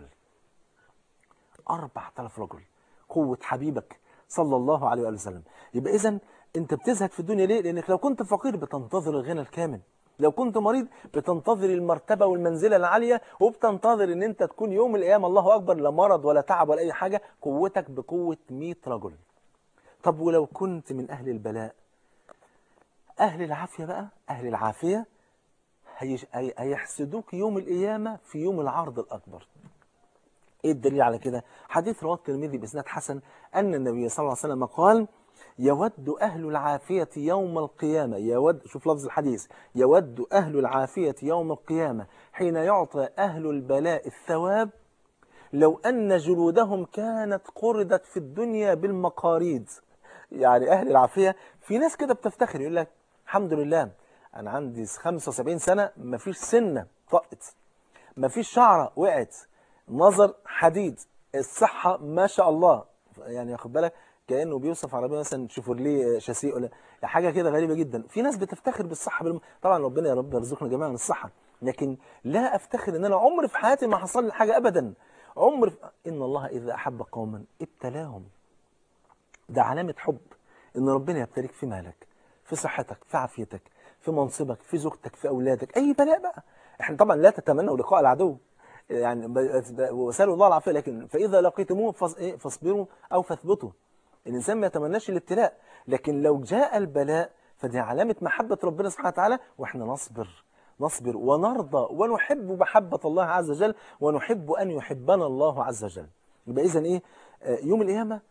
أربعة آلاف رجل قوة حبيبك صلى الله عليه وآله وسلم يبقى إذا أنت بتزهد في الدنيا ليه؟ لأنك لو كنت فقير بتنتظر الغنى الكامل لو كنت مريض بتنتظر المرتبة والمنزلة العالية وبتنتظر ان انت تكون يوم الايام الله اكبر لا مرض ولا تعب ولا اي حاجة قوتك بقوة 100 رجل طب ولو كنت من اهل البلاء اهل العافية بقى اهل العافية هيش- هي- هيحسدوك يوم القيامة في يوم العرض الاكبر ايه الدليل على كده حديث رواه الترمذي باسناد حسن ان النبي صلى الله عليه وسلم قال يود أهل العافية يوم القيامة يود شوف لفظ الحديث يود أهل العافية يوم القيامة حين يعطى أهل البلاء الثواب لو أن جلودهم كانت قردت في الدنيا بالمقاريد يعني أهل العافية في ناس كده بتفتخر يقول لك الحمد لله أنا عندي 75 سنة مفيش سنة طقت مفيش شعرة وقعت نظر حديد الصحة ما شاء الله يعني واخد بالك كأنه بيوصف عربية مثلا شيفورليه شاسيه ولا حاجة كده غريبة جدا في ناس بتفتخر بالصحة بالم... طبعا ربنا يا رب يرزقنا جميعا الصحة لكن لا أفتخر إن أنا عمري في حياتي ما حصل لي حاجة أبدا عمر في... إن الله إذا أحب قوما ابتلاهم ده علامة حب إن ربنا يبتليك في مالك في صحتك في عافيتك في منصبك في زوجتك في أولادك أي بلاء بقى احنا طبعا لا تتمنوا لقاء العدو يعني ب- ب- وسألوا الله العافية لكن فإذا لقيتموه فاص- إيه؟ فاصبروا أو فاثبتوا الإنسان ما يتمناش الابتلاء لكن لو جاء البلاء فدي علامة محبة ربنا سبحانه وتعالى وإحنا نصبر نصبر ونرضى ونحب محبة الله عز وجل ونحب أن يحبنا الله عز وجل يبقى إذن إيه آه، يوم القيامة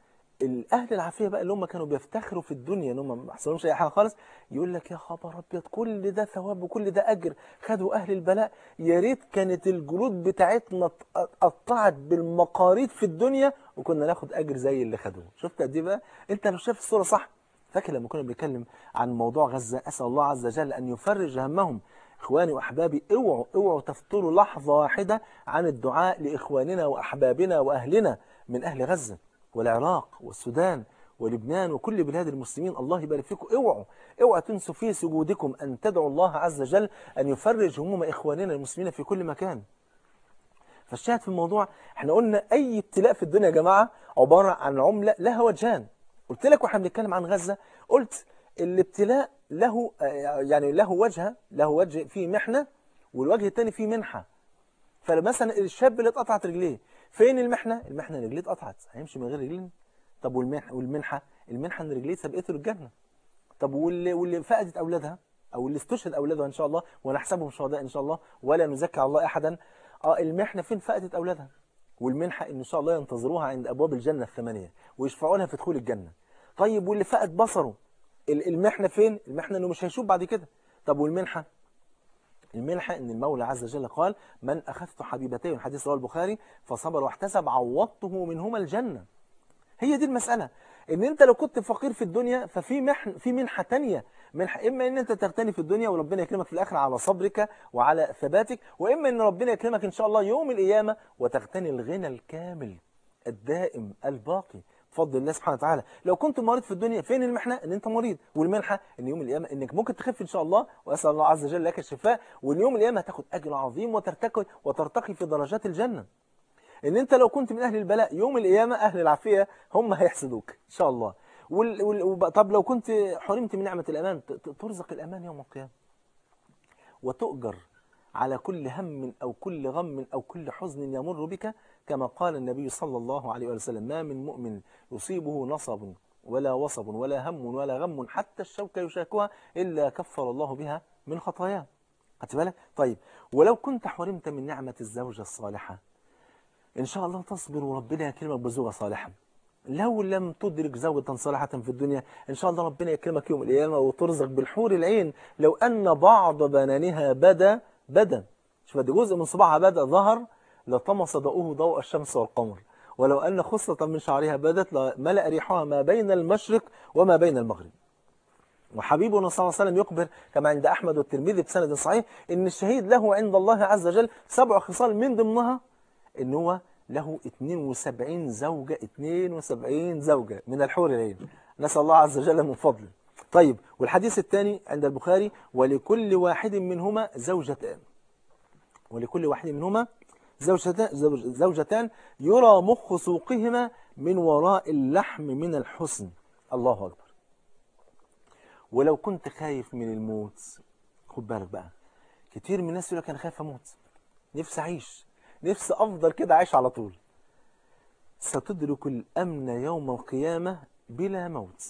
الاهل العافيه بقى اللي هم كانوا بيفتخروا في الدنيا ان هم ما حصلهمش اي حاجه خالص يقول لك يا خبر ابيض كل ده ثواب وكل ده اجر خدوا اهل البلاء يا ريت كانت الجلود بتاعتنا اتقطعت بالمقاريض في الدنيا وكنا ناخد اجر زي اللي خدوه شفت قد ايه بقى انت لو شايف الصوره صح فاكر لما كنا بنتكلم عن موضوع غزه اسال الله عز وجل ان يفرج همهم اخواني واحبابي اوعوا اوعوا تفتروا لحظه واحده عن الدعاء لاخواننا واحبابنا واهلنا من اهل غزه والعراق والسودان ولبنان وكل بلاد المسلمين الله يبارك فيكم اوعوا اوعوا تنسوا في سجودكم ان تدعوا الله عز وجل ان يفرج هموم اخواننا المسلمين في كل مكان فالشاهد في الموضوع احنا قلنا اي ابتلاء في الدنيا يا جماعه عباره عن عمله لها وجهان قلت لك واحنا بنتكلم عن غزه قلت الابتلاء له يعني له وجهه له وجه فيه محنه والوجه الثاني فيه منحه فمثلا الشاب اللي اتقطعت رجليه فين المحنه المحنه رجليه اتقطعت هيمشي من غير رجلين طب والمنحه والمنحه المنحه ان رجليه سبقته للجنه طب واللي واللي فقدت اولادها او اللي استشهد اولادها ان شاء الله ونحسبهم شهداء ان شاء الله ولا نزكي على الله احدا اه المحنه فين فقدت اولادها والمنحه ان شاء الله ينتظروها عند ابواب الجنه الثمانيه ويشفعوا لها في دخول الجنه طيب واللي فقد بصره المحنه فين المحنه انه مش هيشوف بعد كده طب والمنحه المنحة ان المولى عز وجل قال من اخذت حبيبتين حديث رواه البخاري فصبر واحتسب عوضته منهما الجنه هي دي المساله ان انت لو كنت فقير في الدنيا ففي محن في منحه ثانيه منحه اما ان انت تغتني في الدنيا وربنا يكرمك في الاخره على صبرك وعلى ثباتك واما ان ربنا يكرمك ان شاء الله يوم القيامه وتغتني الغنى الكامل الدائم الباقي بفضل الله سبحانه وتعالى لو كنت مريض في الدنيا فين المحنه ان انت مريض والمنحه ان يوم القيامه انك ممكن تخف ان شاء الله واسال الله عز وجل لك الشفاء واليوم القيامه هتاخد اجر عظيم وترتقي وترتقي في درجات الجنه ان انت لو كنت من اهل البلاء يوم القيامه اهل العافيه هم هيحسدوك ان شاء الله وال... وال... طب لو كنت حرمت من نعمه الامان ترزق الامان يوم القيامه وتؤجر على كل هم أو كل غم أو كل حزن يمر بك كما قال النبي صلى الله عليه وسلم ما من مؤمن يصيبه نصب ولا وصب ولا هم ولا غم حتى الشوكة يشاكها إلا كفر الله بها من خطاياه خدت بالك طيب ولو كنت حرمت من نعمة الزوجة الصالحة إن شاء الله تصبر وربنا يكرمك بزوجة صالحة لو لم تدرك زوجة صالحة في الدنيا إن شاء الله ربنا يكرمك يوم القيامة وترزق بالحور العين لو أن بعض بنانها بدا بدا شوف ده جزء من صباعها بدا ظهر لطمس ضوءه ضوء الشمس والقمر ولو أن خصلة من شعرها بدت لملأ ريحها ما بين المشرق وما بين المغرب وحبيبنا صلى الله عليه وسلم يخبر كما عند أحمد والترمذي بسند صحيح إن الشهيد له عند الله عز وجل سبع خصال من ضمنها إن هو له 72 زوجة 72 زوجة من الحور العين نسأل الله عز وجل من فضله طيب والحديث الثاني عند البخاري ولكل واحد منهما زوجتان ولكل واحد منهما زوجتان, زوجتان يرى مخ سوقهما من وراء اللحم من الحسن الله أكبر ولو كنت خايف من الموت خد بالك بقى كتير من الناس يقول لك أنا خايف أموت نفسي أعيش نفسي أفضل كده عايش على طول ستدرك الأمن يوم القيامة بلا موت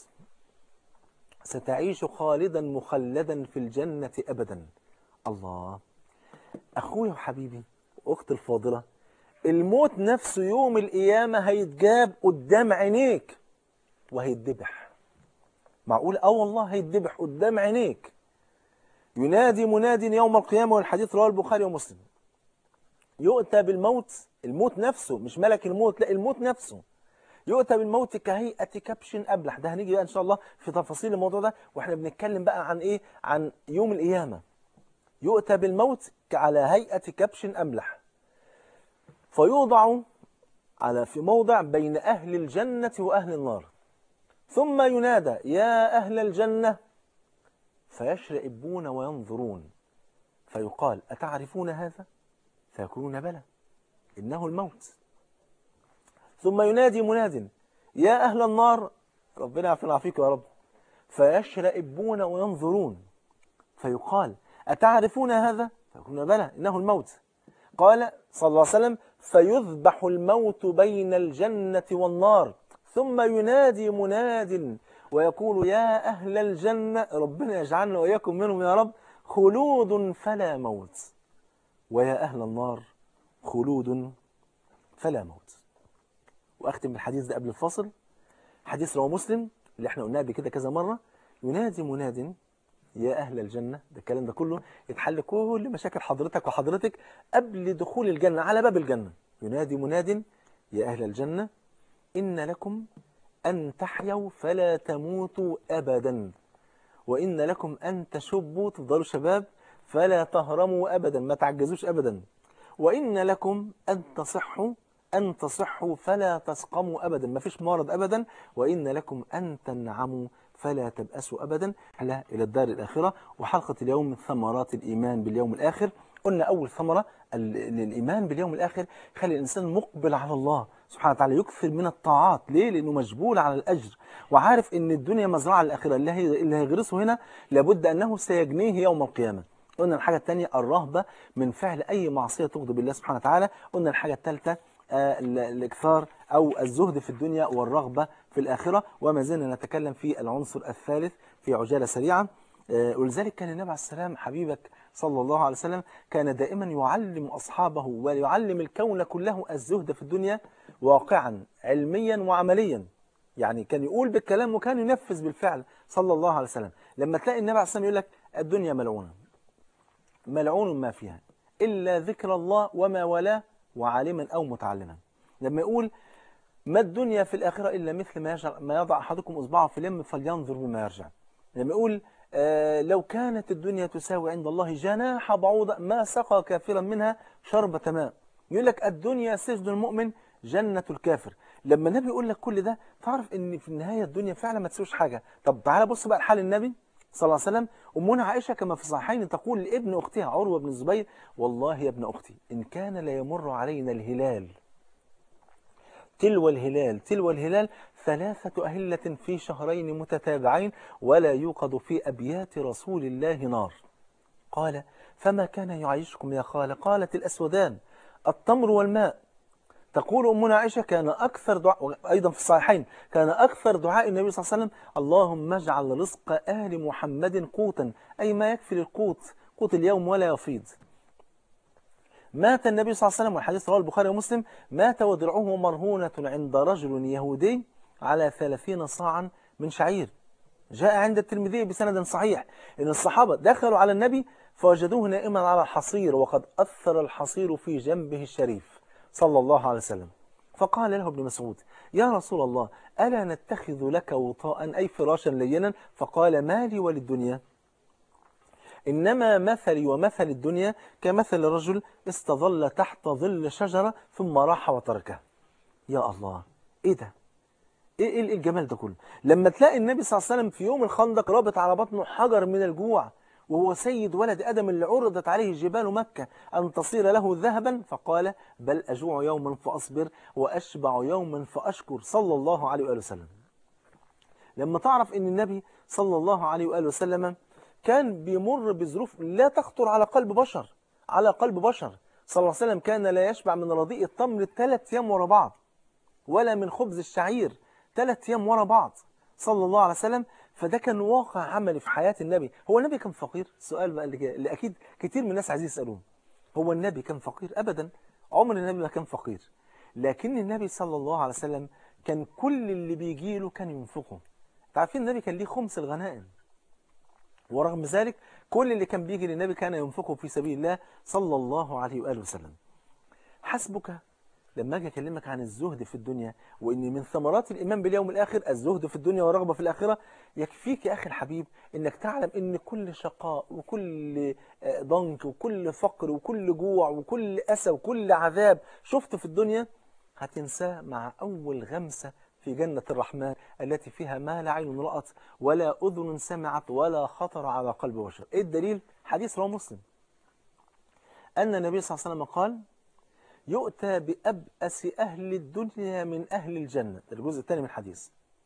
ستعيش خالدا مخلدا في الجنة أبدا الله أخوي وحبيبي أخت الفاضلة الموت نفسه يوم القيامة هيتجاب قدام عينيك وهيتذبح معقول اه والله هيتذبح قدام عينيك ينادي مناد يوم القيامة والحديث رواه البخاري ومسلم يؤتى بالموت الموت نفسه مش ملك الموت لا الموت نفسه يؤتى بالموت كهيئة كبش أبلح ده هنيجي بقى إن شاء الله في تفاصيل الموضوع ده وإحنا بنتكلم بقى عن إيه عن يوم القيامة يؤتى بالموت على هيئة كبش أملح فيوضع على في موضع بين أهل الجنة وأهل النار ثم ينادى يا أهل الجنة فيشرئبون وينظرون فيقال أتعرفون هذا فيقولون بلى إنه الموت ثم ينادي مناد يا أهل النار ربنا يعفنا فيك يا رب فيشرئبون وينظرون فيقال أتعرفون هذا فيقولون بلى إنه الموت قال صلى الله عليه وسلم فيذبح الموت بين الجنة والنار ثم ينادي مناد ويقول يا أهل الجنة ربنا يجعلنا وإياكم منهم يا رب خلود فلا موت ويا أهل النار خلود فلا موت وأختم الحديث ده قبل الفصل حديث رواه مسلم اللي احنا قلناه قبل كده كذا مرة ينادي مناد يا أهل الجنة ده الكلام ده كله يتحل كل مشاكل حضرتك وحضرتك قبل دخول الجنة على باب الجنة ينادي مناد يا أهل الجنة إن لكم أن تحيوا فلا تموتوا أبدا وإن لكم أن تشبوا تفضلوا شباب فلا تهرموا أبدا ما تعجزوش أبدا وإن لكم أن تصحوا أن تصحوا فلا تسقموا أبدا ما فيش مرض أبدا وإن لكم أن تنعموا فلا تبأسوا أبدا إلى الدار الآخرة وحلقة اليوم ثمرات الإيمان باليوم الآخر قلنا أول ثمرة الإيمان باليوم الآخر خلي الإنسان مقبل على الله سبحانه وتعالى يكثر من الطاعات ليه؟ لأنه مجبول على الأجر وعارف أن الدنيا مزرعة الآخرة اللي, هي اللي هيغرسه هنا لابد أنه سيجنيه يوم القيامة قلنا الحاجة الثانية الرهبة من فعل أي معصية تغضب الله سبحانه وتعالى قلنا الحاجة الثالثة آه الإكثار أو الزهد في الدنيا والرغبة في الآخرة وما زلنا نتكلم في العنصر الثالث في عجالة سريعة آه ولذلك كان النبي عليه السلام حبيبك صلى الله عليه وسلم كان دائما يعلم أصحابه ويعلم الكون كله الزهد في الدنيا واقعا علميا وعمليا يعني كان يقول بالكلام وكان ينفذ بالفعل صلى الله عليه وسلم لما تلاقي النبي عليه السلام يقول لك الدنيا ملعونة ملعون ما فيها إلا ذكر الله وما ولاه وعالما أو متعلما لما يقول ما الدنيا في الآخرة إلا مثل ما, ما يضع أحدكم إصبعه في اليم فلينظر بما يرجع لما يقول آه لو كانت الدنيا تساوي عند الله جناح بعوضة ما سقى كافرا منها شربة ماء يقول لك الدنيا سجن المؤمن جنة الكافر لما النبي يقول لك كل ده تعرف ان في النهاية الدنيا فعلا ما تسويش حاجة طب تعالى بص بقى لحال النبي صلى الله عليه وسلم أمنا عائشة كما في الصحيحين تقول لابن أختها عروة بن الزبير والله يا ابن أختي إن كان لا يمر علينا الهلال تلو الهلال تلو الهلال ثلاثة أهلة في شهرين متتابعين ولا يوقد في أبيات رسول الله نار قال فما كان يعيشكم يا خالة قالت الأسودان التمر والماء تقول أمنا عائشة كان أكثر دعاء أيضا في الصحيحين كان أكثر دعاء النبي صلى الله عليه وسلم اللهم اجعل رزق آل محمد قوتا أي ما يكفي للقوت قوت اليوم ولا يفيض مات النبي صلى الله عليه وسلم والحديث رواه البخاري ومسلم مات ودرعه مرهونة عند رجل يهودي على ثلاثين صاعا من شعير جاء عند الترمذي بسند صحيح إن الصحابة دخلوا على النبي فوجدوه نائما على الحصير وقد أثر الحصير في جنبه الشريف صلى الله عليه وسلم فقال له ابن مسعود يا رسول الله ألا نتخذ لك وطاء أي فراشا لينا فقال ما لي وللدنيا إنما مثلي ومثل الدنيا كمثل رجل استظل تحت ظل شجرة ثم راح وتركها يا الله إيه ده إيه, إيه الجمال ده كله لما تلاقي النبي صلى الله عليه وسلم في يوم الخندق رابط على بطنه حجر من الجوع وهو سيد ولد آدم اللي عرضت عليه جبال مكة أن تصير له ذهبا فقال بل أجوع يوما فأصبر وأشبع يوما فأشكر صلى الله عليه وآله وسلم لما تعرف أن النبي صلى الله عليه وآله وسلم كان بيمر بظروف لا تخطر على قلب بشر على قلب بشر صلى الله عليه وسلم كان لا يشبع من رضيء التمر ثلاث أيام ورا بعض ولا من خبز الشعير ثلاث أيام ورا بعض صلى الله عليه وسلم فده كان واقع عملي في حياة النبي هو النبي كان فقير السؤال بقى اللي, اللي أكيد كتير من الناس عايزين يسألوه هو النبي كان فقير أبدا عمر النبي ما كان فقير لكن النبي صلى الله عليه وسلم كان كل اللي بيجي له كان ينفقه تعرفين النبي كان ليه خمس الغنائم ورغم ذلك كل اللي كان بيجي للنبي كان ينفقه في سبيل الله صلى الله عليه وآله وسلم حسبك لما اجي اكلمك عن الزهد في الدنيا وان من ثمرات الايمان باليوم الاخر الزهد في الدنيا والرغبه في الاخره يكفيك يا اخي الحبيب انك تعلم ان كل شقاء وكل ضنك وكل فقر وكل جوع وكل اسى وكل عذاب شفته في الدنيا هتنساه مع اول غمسه في جنة الرحمن التي فيها ما لا عين رأت ولا أذن سمعت ولا خطر على قلب بشر إيه الدليل؟ حديث رواه مسلم أن النبي صلى الله عليه وسلم قال يؤتى بأبأس أهل الدنيا من أهل الجنة ده الجزء الثاني من الحديث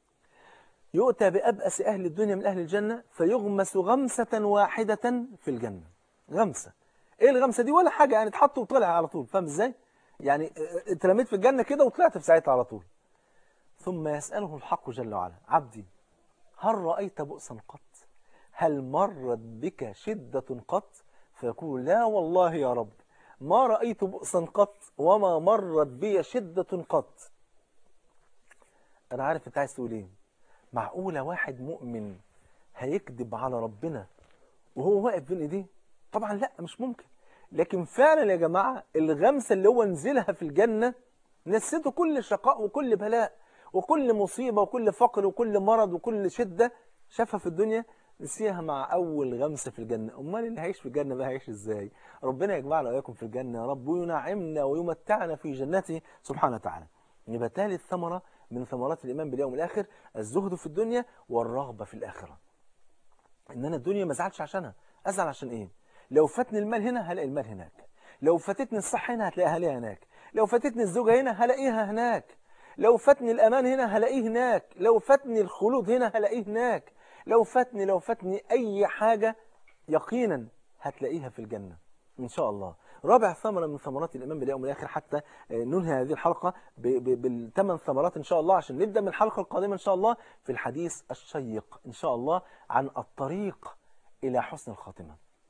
يؤتى بأبأس أهل الدنيا من أهل الجنة فيغمس غمسة واحدة في الجنة غمسة إيه الغمسة دي ولا حاجة يعني اتحط وطلع على طول فاهم إزاي يعني اترميت في الجنة كده وطلعت في ساعتها على طول ثم يسأله الحق جل وعلا عبدي هل رأيت بؤسا قط هل مرت بك شدة قط فيقول لا والله يا رب ما رأيت بؤسا قط وما مرت بي شدة قط انا عارف انت عايز تقول ايه معقوله واحد مؤمن هيكذب على ربنا وهو واقف بين ايديه طبعا لا مش ممكن لكن فعلا يا جماعه الغمسه اللي هو نزلها في الجنه نسيته كل شقاء وكل بلاء وكل مصيبه وكل فقر وكل مرض وكل شده شافها في الدنيا نسيها مع اول غمسه في الجنه امال اللي هيعيش في الجنه بقى هيعيش ازاي ربنا يجمعنا واياكم في الجنه يا رب وينعمنا ويمتعنا في جنته سبحانه وتعالى يبقى ثالث ثمره من ثمرات الايمان باليوم الاخر الزهد في الدنيا والرغبه في الاخره ان انا الدنيا ما ازعلش عشانها ازعل عشان ايه لو فاتني المال هنا هلاقي المال هناك لو فاتتني الصحه هنا هتلاقيها هلاقيها هناك لو فاتتني الزوجه هنا هلاقيها هناك لو فاتني الامان هنا هلاقيه هناك لو فاتني الخلود هنا هلاقيه هناك لو فاتني لو فاتني اي حاجه يقينا هتلاقيها في الجنه ان شاء الله رابع ثمرة من ثمرات الإيمان باليوم الآخر حتى ننهي هذه الحلقة بالثمان ثمرات إن شاء الله عشان نبدأ من الحلقة القادمة إن شاء الله في الحديث الشيق إن شاء الله عن الطريق إلى حسن الخاتمة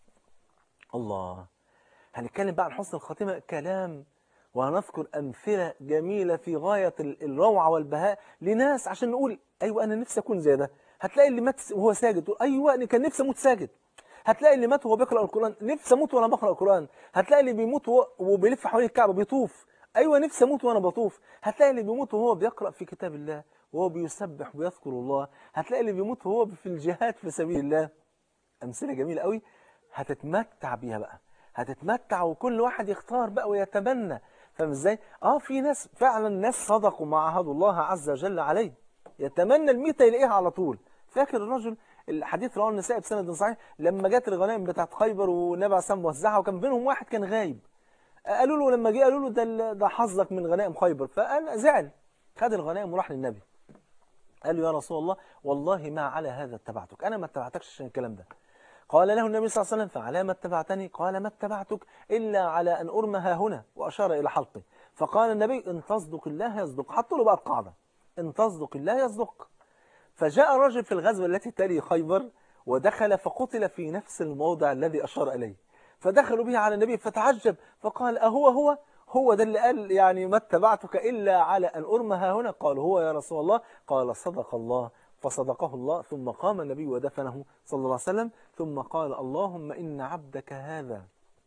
الله هنتكلم بقى عن حسن الخاتمة كلام وهنذكر أمثلة جميلة في غاية الروعة والبهاء لناس عشان نقول أيوة أنا نفسي أكون زي ده هتلاقي اللي مات وهو ساجد تقول أيوة أنا كان نفسي أموت ساجد هتلاقي اللي مات وهو بيقرأ القرآن نفسي أموت وأنا بقرأ القرآن هتلاقي اللي بيموت وبيلف حوالين الكعبة بيطوف أيوة نفسي أموت وأنا بطوف هتلاقي اللي بيموت وهو بيقرأ في كتاب الله وهو بيسبح ويذكر الله هتلاقي اللي بيموت وهو في الجهاد في سبيل الله أمثلة جميلة قوي هتتمتع بيها بقى هتتمتع وكل واحد يختار بقى ويتمنى فاهم ازاي؟ اه في ناس فعلا ناس صدقوا ما عهدوا الله عز وجل عليه يتمنى الميتة يلاقيها على طول فاكر الرجل الحديث رواه النسائي بسند صحيح لما جت الغنائم بتاعت خيبر والنبي عليه الصلاه وزعها وكان بينهم واحد كان غايب قالوا له لما جه قالوا له ده ده حظك من غنائم خيبر فقال زعل خد الغنائم وراح للنبي قال له يا رسول الله والله ما على هذا اتبعتك انا ما اتبعتكش عشان الكلام ده قال له النبي صلى الله عليه وسلم فعلى ما اتبعتني قال ما اتبعتك إلا على أن أرمى ها هنا وأشار إلى حلقي فقال النبي إن تصدق الله يصدق حط له بقى القاعدة إن تصدق الله يصدق فجاء رجل في الغزوة التي تلي خيبر ودخل فقتل في نفس الموضع الذي أشار إليه فدخلوا به على النبي فتعجب فقال أهو هو هو ده اللي قال يعني ما اتبعتك إلا على أن أرمى ها هنا قال هو يا رسول الله قال صدق الله فصدقه الله ثم قام النبي ودفنه صلى الله عليه وسلم ثم قال اللهم إن عبدك هذا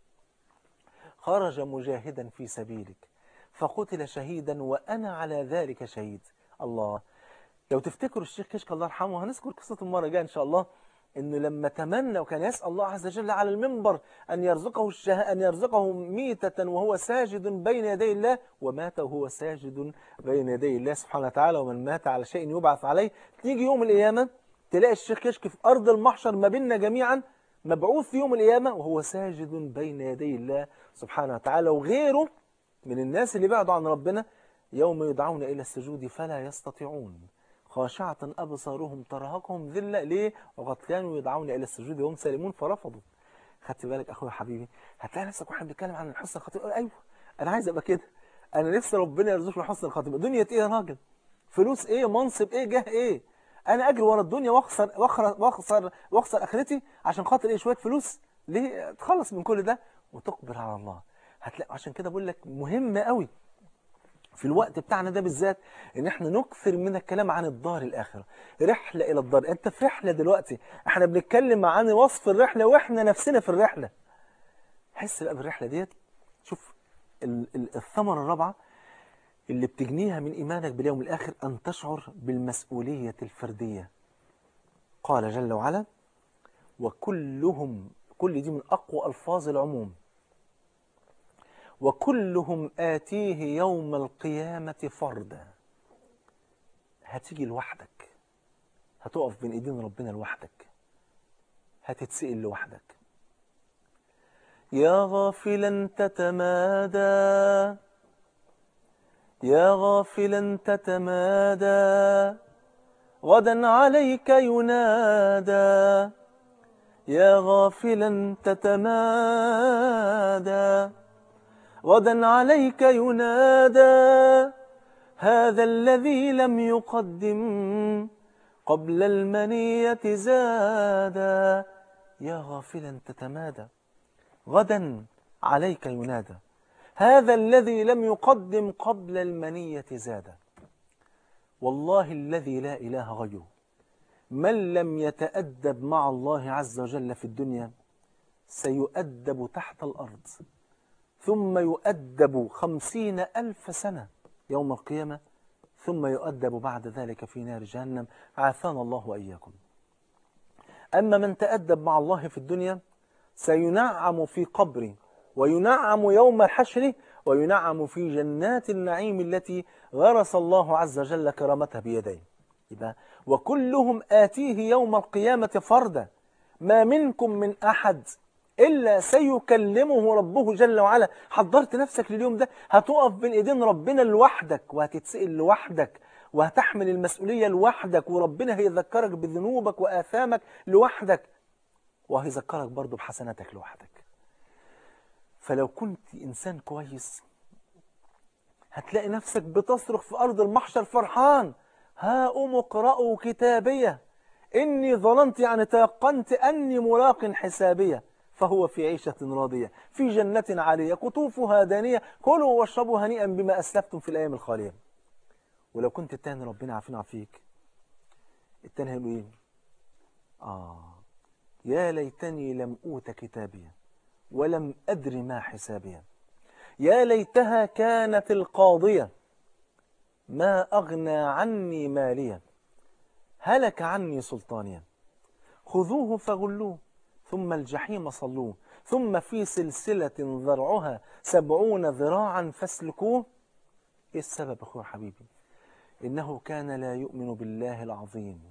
خرج مجاهدا في سبيلك فقتل شهيدا وأنا على ذلك شهيد الله لو تفتكروا الشيخ كشك الله يرحمه هنذكر قصته المرة الجاية إن شاء الله إنه لما تمنى وكان يسأل الله عز وجل على المنبر أن يرزقه الشه... أن يرزقه ميتة وهو ساجد بين يدي الله ومات وهو ساجد بين يدي الله سبحانه وتعالى ومن مات على شيء يبعث عليه تيجي يوم القيامة تلاقي الشيخ كشك في أرض المحشر ما بيننا جميعا مبعوث في يوم القيامة وهو ساجد بين يدي الله سبحانه وتعالى وغيره من الناس اللي بعدوا عن ربنا يوم يدعون إلى السجود فلا يستطيعون خاشعة أبصارهم ترهقهم ذلة ليه؟ وقد كانوا يدعون إلى السجود وهم سالمون فرفضوا خدت بالك أخويا حبيبي هتلاقي نفسك واحد بيتكلم عن حسن الخاتمة أيوه أنا عايز أبقى كده أنا نفسي ربنا يرزقني حسن الخاتمة دنيا إيه يا راجل فلوس إيه منصب إيه جاه إيه أنا أجري ورا الدنيا وأخسر وأخسر وأخسر, وأخسر آخرتي عشان خاطر إيه شوية فلوس ليه تخلص من كل ده وتقبل على الله هتلاقي عشان كده بقول لك مهم قوي في الوقت بتاعنا ده بالذات ان احنا نكثر من الكلام عن الدار الاخره رحله الى الدار انت في رحله دلوقتي احنا بنتكلم عن وصف الرحله واحنا نفسنا في الرحله حس بقى بالرحله ديت شوف الثمره الرابعه اللي بتجنيها من ايمانك باليوم الاخر ان تشعر بالمسؤوليه الفرديه قال جل وعلا وكلهم كل دي من اقوى الفاظ العموم وكلهم آتيه يوم القيامة فردا هتيجي لوحدك هتقف بين ايدين ربنا لوحدك هتتسئل لوحدك يا غافلا تتمادى يا غافلا تتمادى غدا عليك ينادى يا غافلا تتمادى غدا عليك ينادى هذا الذي لم يقدم قبل المنية زادا يا غافلا تتمادى غدا عليك ينادى هذا الذي لم يقدم قبل المنية زادا والله الذي لا إله غيره من لم يتأدب مع الله عز وجل في الدنيا سيؤدب تحت الأرض ثم يؤدب خمسين ألف سنة يوم القيامة ثم يؤدب بعد ذلك في نار جهنم عافانا الله وإياكم أما من تأدب مع الله في الدنيا سينعم في قبره وينعم يوم الحشر وينعم في جنات النعيم التي غرس الله عز وجل كرامتها بيديه يبقى وكلهم آتيه يوم القيامة فردا ما منكم من أحد إلا سيكلمه ربه جل وعلا حضرت نفسك لليوم ده هتقف بين إيدين ربنا لوحدك وهتتسئل لوحدك وهتحمل المسؤولية لوحدك وربنا هيذكرك بذنوبك وآثامك لوحدك وهيذكرك برضه بحسناتك لوحدك فلو كنت إنسان كويس هتلاقي نفسك بتصرخ في أرض المحشر فرحان ها أم اقرأوا كتابية إني ظننت يعني تيقنت أني ملاق حسابية فهو في عيشة راضية في جنة عالية قطوفها دانية كلوا واشربوا هنيئا بما أسلفتم في الأيام الخالية ولو كنت التاني ربنا عافينا عافيك التاني هيقول إيه آه يا ليتني لم أوت كتابيا ولم أدر ما حسابيا يا ليتها كانت القاضية ما أغنى عني ماليا هلك عني سلطانيا خذوه فغلوه ثم الجحيم صلوه ثم في سلسلة ذرعها سبعون ذراعا فاسلكوه إيه السبب أخوي حبيبي إنه كان لا يؤمن بالله العظيم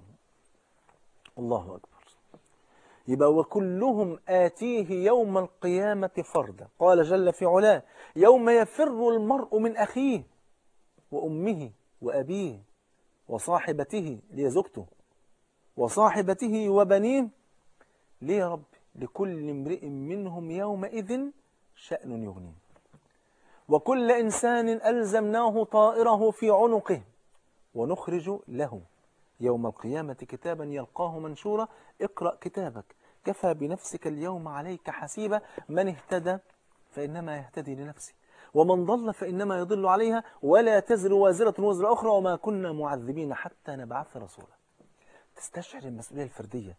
الله أكبر يبقى وكلهم آتيه يوم القيامة فردا قال جل في علاه يوم يفر المرء من أخيه وأمه وأبيه وصاحبته ليه زوجته وصاحبته وبنيه ليه يا رب لكل امرئ منهم يومئذ شأن يغنيه وكل إنسان ألزمناه طائره في عنقه ونخرج له يوم القيامة كتابا يلقاه منشورا اقرأ كتابك كفى بنفسك اليوم عليك حسيبا من اهتدى فإنما يهتدي لنفسه ومن ضل فإنما يضل عليها ولا تزر وازرة وزر أخرى وما كنا معذبين حتى نبعث رسولا تستشعر المسؤولية الفردية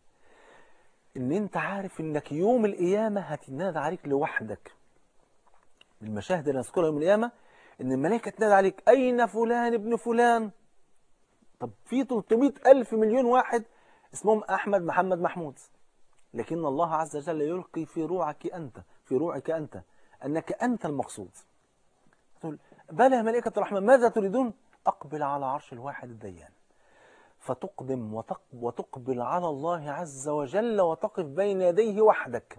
ان انت عارف انك يوم القيامة هتنادى عليك لوحدك من المشاهد اللي نذكرها يوم القيامة ان الملائكة تنادى عليك اين فلان ابن فلان طب في 300 ألف مليون واحد اسمهم أحمد محمد محمود لكن الله عز وجل يلقي في روعك أنت في روعك أنت أنك أنت المقصود تقول بلى يا ملائكة الرحمن ماذا تريدون أقبل على عرش الواحد الديان فتقدم وتق وتقبل على الله عز وجل وتقف بين يديه وحدك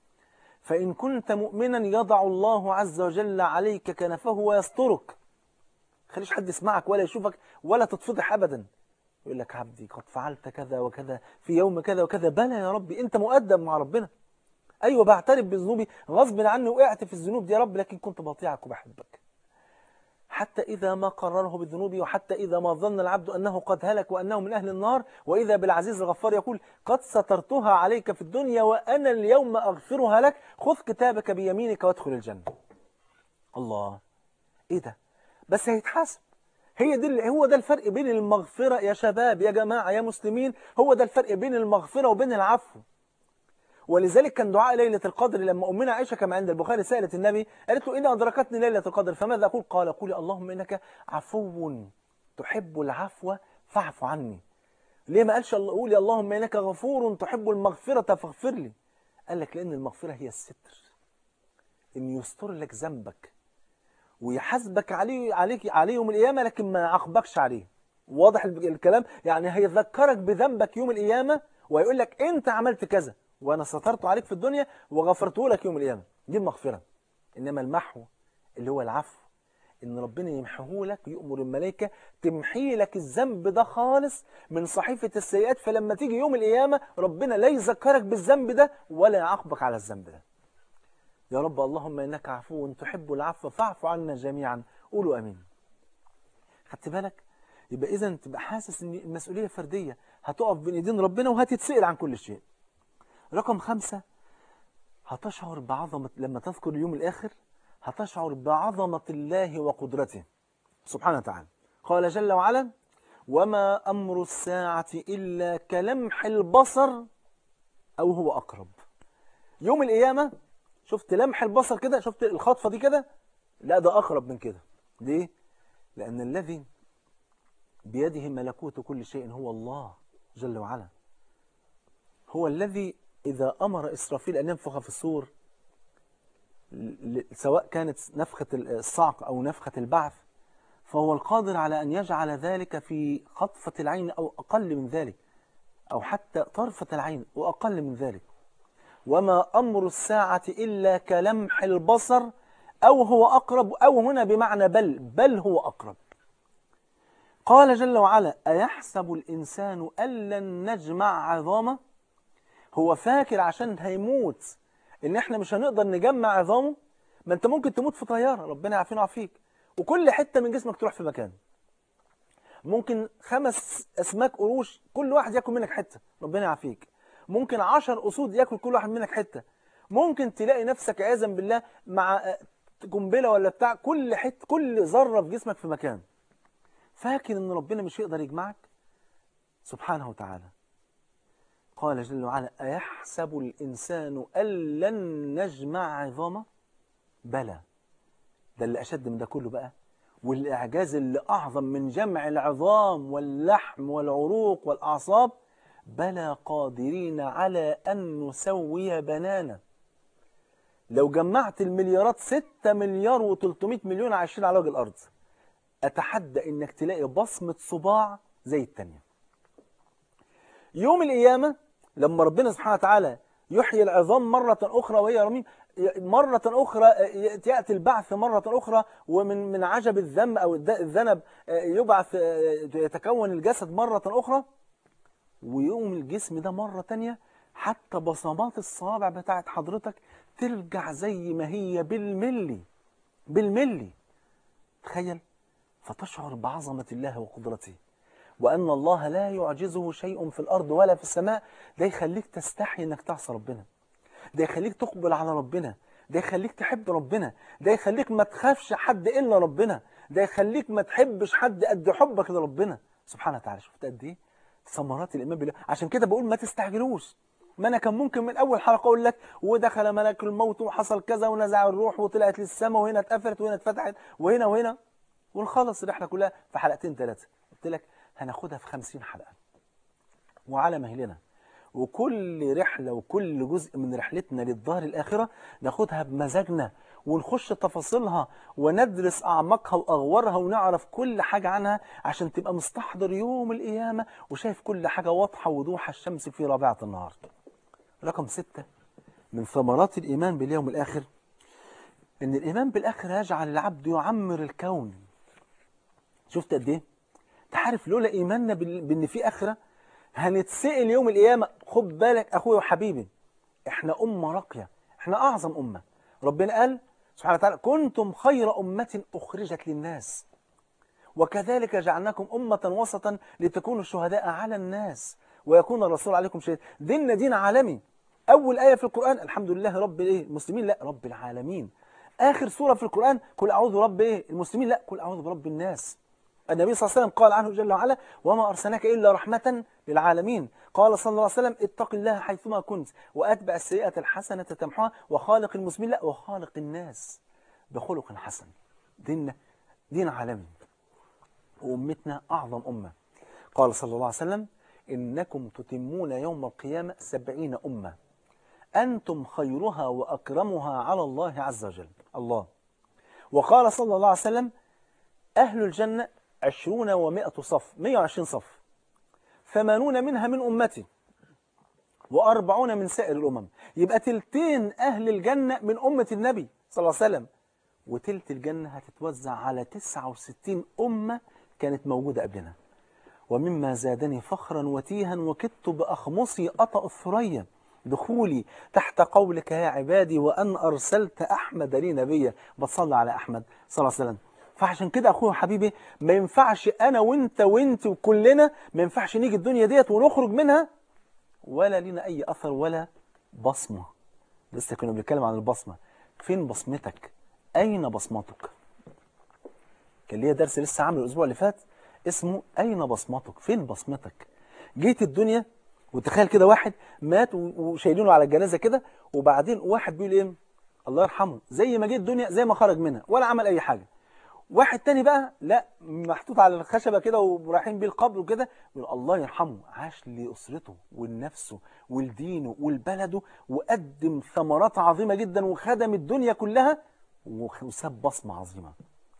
فإن كنت مؤمنا يضع الله عز وجل عليك كنفه ويسترك خليش حد يسمعك ولا يشوفك ولا تتفضح أبدا يقول لك عبدي قد فعلت كذا وكذا في يوم كذا وكذا بلى يا ربي أنت مؤدب مع ربنا أيوة بعترف بذنوبي غصب عني وقعت في الذنوب دي يا رب لكن كنت بطيعك وبحبك حتى إذا ما قرره بالذنوب وحتى إذا ما ظن العبد أنه قد هلك وأنه من أهل النار وإذا بالعزيز الغفار يقول قد سترتها عليك في الدنيا وأنا اليوم أغفرها لك خذ كتابك بيمينك وادخل الجنة الله إيه ده بس هيتحاسب هي دي هو ده الفرق بين المغفرة يا شباب يا جماعة يا مسلمين هو ده الفرق بين المغفرة وبين العفو ولذلك كان دعاء ليلة القدر لما أمنا عائشة كما عند البخاري سألت النبي قالت له إن أدركتني ليلة القدر فماذا أقول قال قولي اللهم إنك عفو تحب العفو فاعف عني ليه ما قالش الله قولي اللهم إنك غفور تحب المغفرة فاغفر لي قال لك لأن المغفرة هي الستر إن يستر لك ذنبك ويحاسبك عليه عليك عليه يوم القيامة لكن ما يعاقبكش عليه واضح الكلام يعني هيذكرك بذنبك يوم القيامة ويقول لك أنت عملت كذا وانا سترت عليك في الدنيا وغفرته لك يوم القيامه دي المغفره انما المحو اللي هو العفو ان ربنا يمحيه لك يؤمر الملائكه تمحي لك الذنب ده خالص من صحيفه السيئات فلما تيجي يوم القيامه ربنا لا يذكرك بالذنب ده ولا يعاقبك على الذنب ده يا رب اللهم انك عفو تحب العفو فاعف عنا جميعا قولوا امين خدت بالك يبقى اذا تبقى حاسس ان المسؤوليه فرديه هتقف بين ايدين ربنا وهتتسال عن كل شيء رقم خمسة هتشعر بعظمة لما تذكر اليوم الآخر هتشعر بعظمة الله وقدرته سبحانه وتعالى قال جل وعلا وما أمر الساعة إلا كلمح البصر أو هو أقرب يوم القيامة شفت لمح البصر كده شفت الخطفة دي كده لا ده أقرب من كده ليه؟ لأن الذي بيده ملكوت كل شيء هو الله جل وعلا هو الذي إذا أمر إسرافيل أن ينفخ في الصور ل- سواء كانت نفخة الصعق أو نفخة البعث فهو القادر على أن يجعل ذلك في خطفة العين أو أقل من ذلك أو حتى طرفة العين وأقل من ذلك وما أمر الساعة إلا كلمح البصر أو هو أقرب أو هنا بمعنى بل بل هو أقرب قال جل وعلا أيحسب الإنسان أن لن نجمع عظامه هو فاكر عشان هيموت إن إحنا مش هنقدر نجمع عظامه ما أنت ممكن تموت في طيارة ربنا يعافينا ويعافيك وكل حتة من جسمك تروح في مكان ممكن خمس أسماك قروش كل واحد ياكل منك حتة ربنا يعافيك ممكن عشر أسود ياكل كل واحد منك حتة ممكن تلاقي نفسك عياذا بالله مع آه، قنبلة ولا بتاع كل حت كل ذرة في جسمك في مكان فاكر ان ربنا مش يقدر يجمعك سبحانه وتعالى قال جل وعلا أيحسب الإنسان أن لن نجمع عظامه بلى ده اللي أشد من ده كله بقى والإعجاز اللي أعظم من جمع العظام واللحم والعروق والأعصاب بلى قادرين على أن نسوي بنانا لو جمعت المليارات 6 مليار و300 مليون عايشين على وجه الأرض أتحدى إنك تلاقي بصمة صباع زي التانية يوم القيامة لما ربنا سبحانه وتعالى يحيي العظام مرة أخرى وهي رميم مرة أخرى يأتي البعث مرة أخرى ومن من عجب الذم أو الد- الذنب يبعث يتكون الجسد مرة أخرى ويقوم الجسم ده مرة تانية حتى بصمات الصوابع بتاعت حضرتك ترجع زي ما هي بالملي بالملي تخيل فتشعر بعظمة الله وقدرته وأن الله لا يعجزه شيء في الأرض ولا في السماء ده يخليك تستحي أنك تعصى ربنا ده يخليك تقبل على ربنا ده يخليك تحب ربنا ده يخليك ما تخافش حد إلا ربنا ده يخليك ما تحبش حد قد حبك لربنا سبحانه وتعالى شفت قد إيه ثمرات الإيمان بالله عشان كده بقول ما تستعجلوش ما أنا كان ممكن من أول حلقة أقول لك ودخل ملك الموت وحصل كذا ونزع الروح وطلعت للسماء وهنا اتقفلت وهنا اتفتحت وهنا وهنا ونخلص الرحلة كلها في حلقتين ثلاثة قلت لك هناخدها في خمسين حلقة وعلى مهلنا وكل رحلة وكل جزء من رحلتنا للدار الآخرة ناخدها بمزاجنا ونخش تفاصيلها وندرس أعماقها وأغوارها ونعرف كل حاجة عنها عشان تبقى مستحضر يوم القيامة وشايف كل حاجة واضحة وضوح الشمس في رابعة النهار رقم ستة من ثمرات الإيمان باليوم الآخر إن الإيمان بالآخر يجعل العبد يعمر الكون شفت قد إيه؟ أنت عارف لولا إيماننا بال- بإن في آخرة هنتسأل يوم القيامة خد بالك أخويا وحبيبي إحنا أمة راقية إحنا أعظم أمة ربنا قال سبحانه وتعالى كنتم خير أمة أخرجت للناس وكذلك جعلناكم أمة وسطا لتكونوا شهداء على الناس ويكون الرسول عليكم شهيد ديننا دين عالمي أول آية في القرآن الحمد لله رب الإيه المسلمين لا رب العالمين آخر سورة في القرآن قل أعوذ برب إيه المسلمين لا قل أعوذ برب الناس النبي صلى الله عليه وسلم قال عنه جل وعلا وما أرسلناك إلا رحمة للعالمين قال صلى الله عليه وسلم اتق الله حيثما كنت وأتبع السيئة الحسنة تمحوها وخالق المسلمين لا وخالق الناس بخلق حسن ديننا دين عالمي وأمتنا أعظم أمة قال صلى الله عليه وسلم إنكم تتمون يوم القيامة سبعين أمة أنتم خيرها وأكرمها على الله عز وجل الله وقال صلى الله عليه وسلم أهل الجنة عشرون ومائة صف مئة وعشرين صف ثمانون منها من أمتي وأربعون من سائر الأمم يبقى تلتين أهل الجنة من أمة النبي صلى الله عليه وسلم وتلت الجنة هتتوزع على 69 أمة كانت موجودة قبلنا ومما زادني فخرا وتيها وكدت بأخمصي أطأ الثريا دخولي تحت قولك يا عبادي وأن أرسلت أحمد لي نبيا بتصلى على أحمد صلى الله عليه وسلم فعشان كده أخويا وحبيبي ما ينفعش أنا وأنت وأنت وكلنا ما ينفعش نيجي الدنيا ديت ونخرج منها ولا لنا أي أثر ولا بصمة لسه كنا بنتكلم عن البصمة فين بصمتك أين بصمتك كان ليا درس لسه عامله الأسبوع اللي فات اسمه أين بصمتك فين بصمتك جيت الدنيا وتخيل كده واحد مات و- وشايلينه على الجنازة كده وبعدين واحد بيقول ايه الله يرحمه زي ما جه الدنيا زي ما خرج منها ولا عمل أي حاجة واحد تاني بقى لا محطوط على الخشبة كده ورايحين بيه القبر وكده يقول الله يرحمه عاش لأسرته ولنفسه ولدينه ولبلده وقدم ثمرات عظيمة جدا وخدم الدنيا كلها وخ- وساب بصمة عظيمة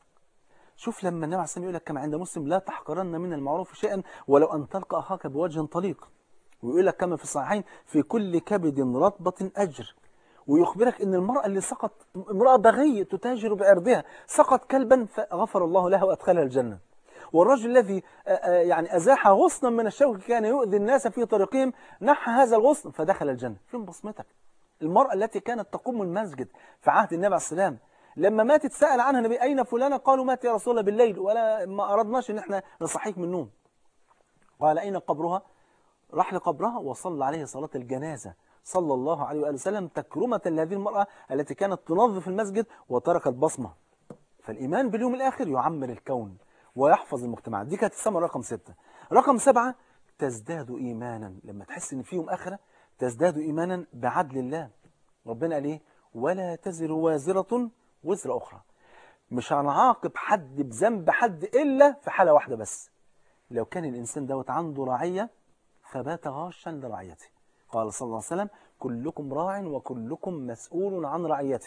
شوف لما النبي عليه الصلاة والسلام يقول لك كما عند مسلم لا تحقرن من المعروف شيئا ولو أن تلقى أخاك بوجه طليق ويقول لك كما في الصحيحين في كل كبد رطبة أجر ويخبرك ان المرأة اللي سقط امرأة بغية تتاجر بعرضها سقط كلبا فغفر الله لها وأدخلها الجنة والرجل الذي آه، آه، يعني أزاح غصنا من الشوك كان يؤذي الناس في طريقهم نحى هذا الغصن فدخل الجنة فين بصمتك المرأة التي كانت تقوم المسجد في عهد النبي عليه السلام لما ماتت سأل عنها النبي أين فلانة قالوا مات يا رسول الله بالليل ولا ما أردناش إن احنا نصحيك من النوم قال أين قبرها راح لقبرها وصلى عليه صلاة الجنازة صلى الله عليه وآله وسلم تكرمة لهذه المرأة التي كانت تنظف المسجد وتركت بصمة فالإيمان باليوم الآخر يعمر الكون ويحفظ المجتمع دي كانت الثمرة رقم ستة رقم سبعة تزداد إيمانا لما تحس إن في يوم آخرة تزداد إيمانا بعدل الله ربنا قال إيه ولا تزر وازرة وزر أخرى مش هنعاقب حد بذنب حد إلا في حالة واحدة بس لو كان الإنسان دوت عنده رعية فبات غاشا لرعيته قال صلى الله عليه وسلم كلكم راع وكلكم مسؤول عن رعيته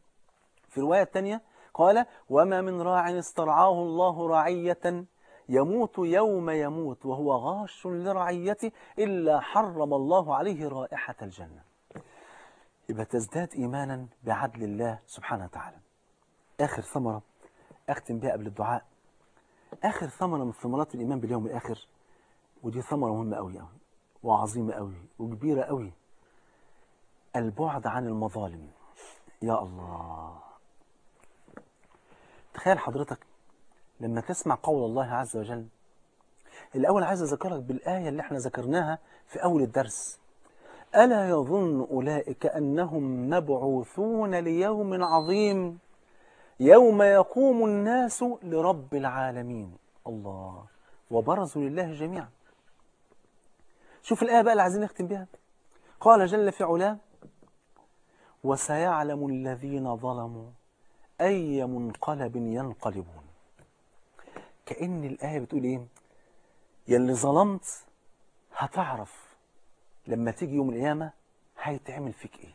في الرواية الثانية قال وما من راع استرعاه الله رعية يموت يوم يموت وهو غاش لرعيته إلا حرم الله عليه رائحة الجنة يبقى تزداد إيمانا بعدل الله سبحانه وتعالى آخر ثمرة أختم بها قبل الدعاء آخر ثمرة من ثمرات الإيمان باليوم الآخر ودي ثمرة مهمة أوي أوي وعظيمة أوي وكبيرة أوي البعد عن المظالم يا الله تخيل حضرتك لما تسمع قول الله عز وجل الأول عايز أذكرك بالآية اللي احنا ذكرناها في أول الدرس ألا يظن أولئك أنهم مبعوثون ليوم عظيم يوم يقوم الناس لرب العالمين الله وبرزوا لله جميعا شوف الآية بقى اللي عايزين نختم بها قال جل في علاه وسيعلم الذين ظلموا أي منقلب ينقلبون كأن الآية بتقول إيه يلي ظلمت هتعرف لما تيجي يوم القيامة هيتعمل فيك إيه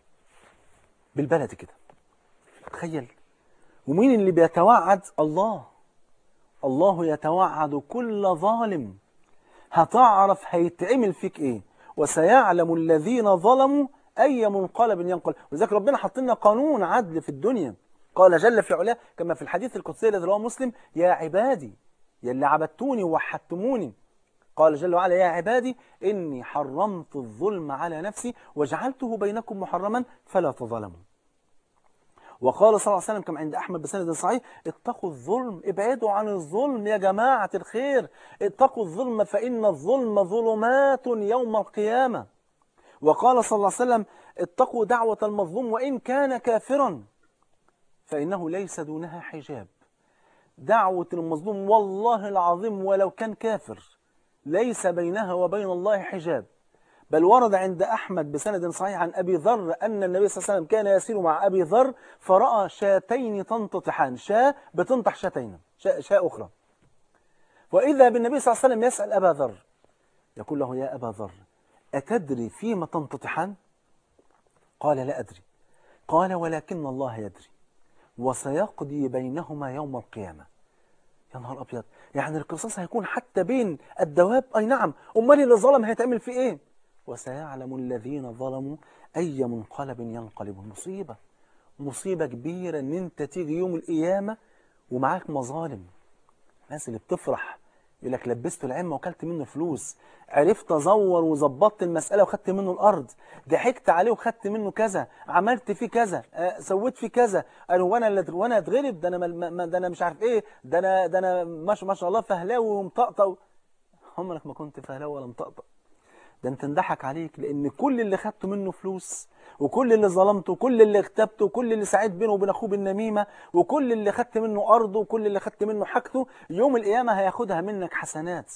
بالبلد كده تخيل ومين اللي بيتوعد الله الله يتوعد كل ظالم هتعرف هيتعمل فيك ايه وسيعلم الذين ظلموا اي منقلب ينقلب ولذلك ربنا حط لنا قانون عدل في الدنيا قال جل في علاه كما في الحديث القدسي الذي رواه مسلم يا عبادي يا اللي عبدتوني ووحدتموني قال جل وعلا يا عبادي إني حرمت الظلم على نفسي وجعلته بينكم محرما فلا تظلموا وقال صلى الله عليه وسلم كما عند أحمد بسند صحيح اتقوا الظلم ابعدوا عن الظلم يا جماعة الخير اتقوا الظلم فإن الظلم ظلمات يوم القيامة وقال صلى الله عليه وسلم اتقوا دعوة المظلوم وإن كان كافرا فإنه ليس دونها حجاب دعوة المظلوم والله العظيم ولو كان كافر ليس بينها وبين الله حجاب بل ورد عند أحمد بسند صحيح عن أبي ذر أن النبي صلى الله عليه وسلم كان يسير مع أبي ذر فرأى شاتين تنتطحان شاة بتنطح شاتين شاة, شاة أخرى وإذا بالنبي صلى الله عليه وسلم يسأل أبا ذر يقول له يا أبا ذر أتدري فيما تنتطحان قال لا أدري قال ولكن الله يدري وسيقضي بينهما يوم القيامة يا نهار أبيض يعني القصاص هيكون حتى بين الدواب أي نعم أمال اللي ظلم هيتعمل فيه إيه وسيعلم الذين ظلموا أي منقلب ينقلب مصيبة مصيبة كبيرة إن أنت تيجي يوم القيامة ومعاك مظالم الناس اللي بتفرح يقول لك لبسته العمة وكلت منه فلوس عرفت ازور وظبطت المسألة وخدت منه الأرض ضحكت عليه وخدت منه كذا عملت فيه كذا آه، سويت فيه كذا قالوا وانا اللي وانا اتغلب ده انا ما- ما- ده انا مش عارف ايه ده انا ده انا ما شاء ما شاء الله فهلاوي ومطقطق عمرك ما كنت فهلاوي ولا مطقطق ده انت انضحك عليك لان كل اللي خدته منه فلوس وكل اللي ظلمته وكل اللي اغتبته وكل اللي سعيت بينه وبين اخوه بالنميمه وكل اللي خدت منه ارضه وكل اللي خدت منه حاجته يوم القيامه هياخدها منك حسنات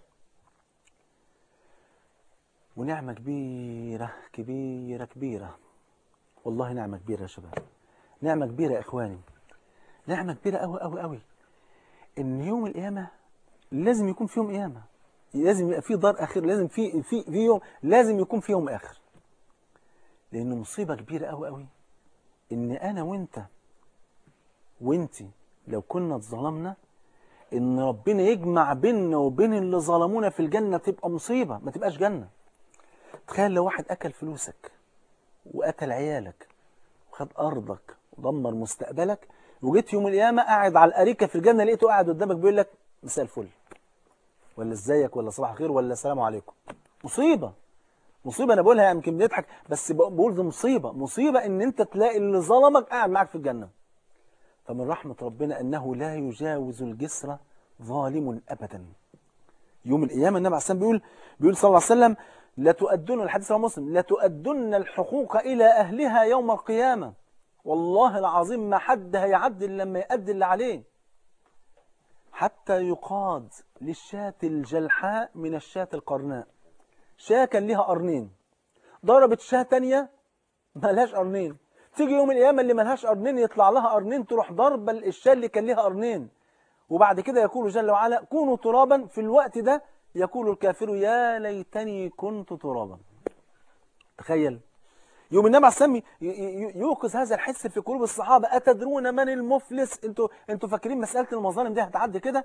ونعمه كبيره كبيره كبيره والله نعمه كبيره يا شباب نعمه كبيره يا اخواني نعمه كبيره قوي قوي قوي ان يوم القيامه لازم يكون في يوم قيامه لازم يبقى في دار اخر لازم في في في يوم لازم يكون في يوم اخر لان مصيبه كبيره قوي قوي ان انا وانت وانتي لو كنا اتظلمنا ان ربنا يجمع بيننا وبين اللي ظلمونا في الجنه تبقى مصيبه ما تبقاش جنه تخيل لو واحد اكل فلوسك وقتل عيالك وخد ارضك ودمر مستقبلك وجيت يوم القيامه قاعد على الاريكه في الجنه لقيته قاعد قدامك بيقول لك مساء الفل ولا ازيك ولا صباح الخير ولا السلام عليكم مصيبه مصيبه انا بقولها يمكن بنضحك بس بقول دي مصيبه مصيبه ان انت تلاقي اللي ظلمك قاعد معاك في الجنه فمن رحمه ربنا انه لا يجاوز الجسر ظالم ابدا يوم القيامه النبي عليه الصلاه بيقول بيقول صلى الله عليه وسلم لتؤدن الحديث رواه مسلم لتؤدن الحقوق الى اهلها يوم القيامه والله العظيم ما حد هيعدل لما يأدي اللي عليه حتى يقاد للشاة الجلحاء من الشاة القرناء شاة كان ليها قرنين ضربت شاة تانية ملهاش قرنين تيجي يوم القيامة اللي ملهاش قرنين يطلع لها قرنين تروح ضربة الشاة اللي كان ليها قرنين وبعد كده يقول جل وعلا كونوا ترابا في الوقت ده يقول الكافر يا ليتني كنت ترابا تخيل يوم النبي عليه السلام يوقظ هذا الحس في قلوب الصحابة أتدرون من المفلس انتوا انتوا فاكرين مسألة المظالم دي هتعدي كده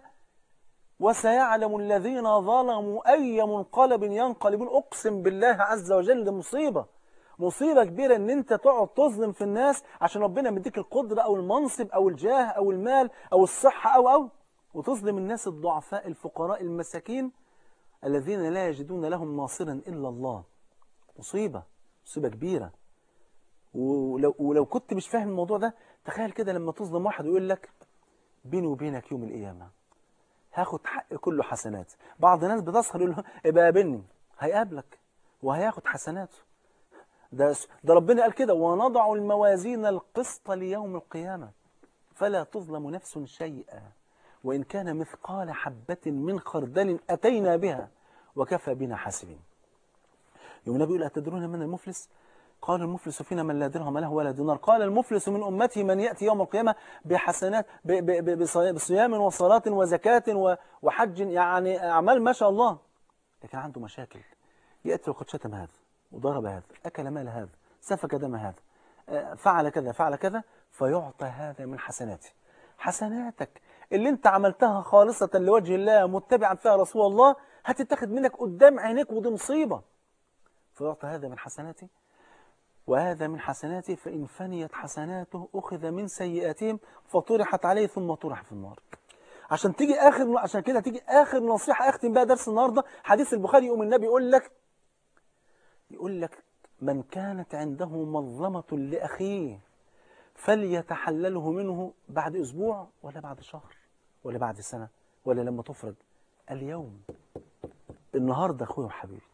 وسيعلم الذين ظلموا أي منقلب ينقلبون أقسم بالله عز وجل دي مصيبة مصيبة كبيرة ان انت تقعد تظلم في الناس عشان ربنا مديك القدرة او المنصب او الجاه او المال او الصحة او او وتظلم الناس الضعفاء الفقراء المساكين الذين لا يجدون لهم ناصرا إلا الله مصيبة مصيبة كبيرة ولو, ولو كنت مش فاهم الموضوع ده تخيل كده لما تظلم واحد ويقول لك بيني وبينك يوم القيامة هاخد حق كله حسنات بعض الناس بتسخر يقول له ابقى قابلني هيقابلك وهياخد حسناته ده ده ربنا قال كده ونضع الموازين القسط ليوم القيامة فلا تظلم نفس شيئا وإن كان مثقال حبة من خردل أتينا بها وكفى بنا حاسبين يوم النبي يقول أتدرون من المفلس قال المفلس فينا من لا درهم له ولا دينار قال المفلس من أمتي من يأتي يوم القيامة بحسنات بصيام وصلاة وزكاة وحج يعني أعمال ما شاء الله لكن عنده مشاكل يأتي وقد شتم هذا وضرب هذا أكل مال هذا سفك دم هذا فعل كذا فعل كذا فيعطى هذا من حسناته حسناتك اللي انت عملتها خالصة لوجه الله متبعا فيها رسول الله هتتخذ منك قدام عينيك ودي مصيبة فيعطى هذا من حسناتي وهذا من حسناته فإن فنيت حسناته أخذ من سيئاتهم فطرحت عليه ثم طرح في النار عشان تيجي آخر عشان كده تيجي آخر نصيحة أختم بها درس النهاردة حديث البخاري يقوم النبي يقول لك يقول لك من كانت عنده مظلمة لأخيه فليتحلله منه بعد أسبوع ولا بعد شهر ولا بعد سنة ولا لما تفرج اليوم النهاردة أخوي وحبيبي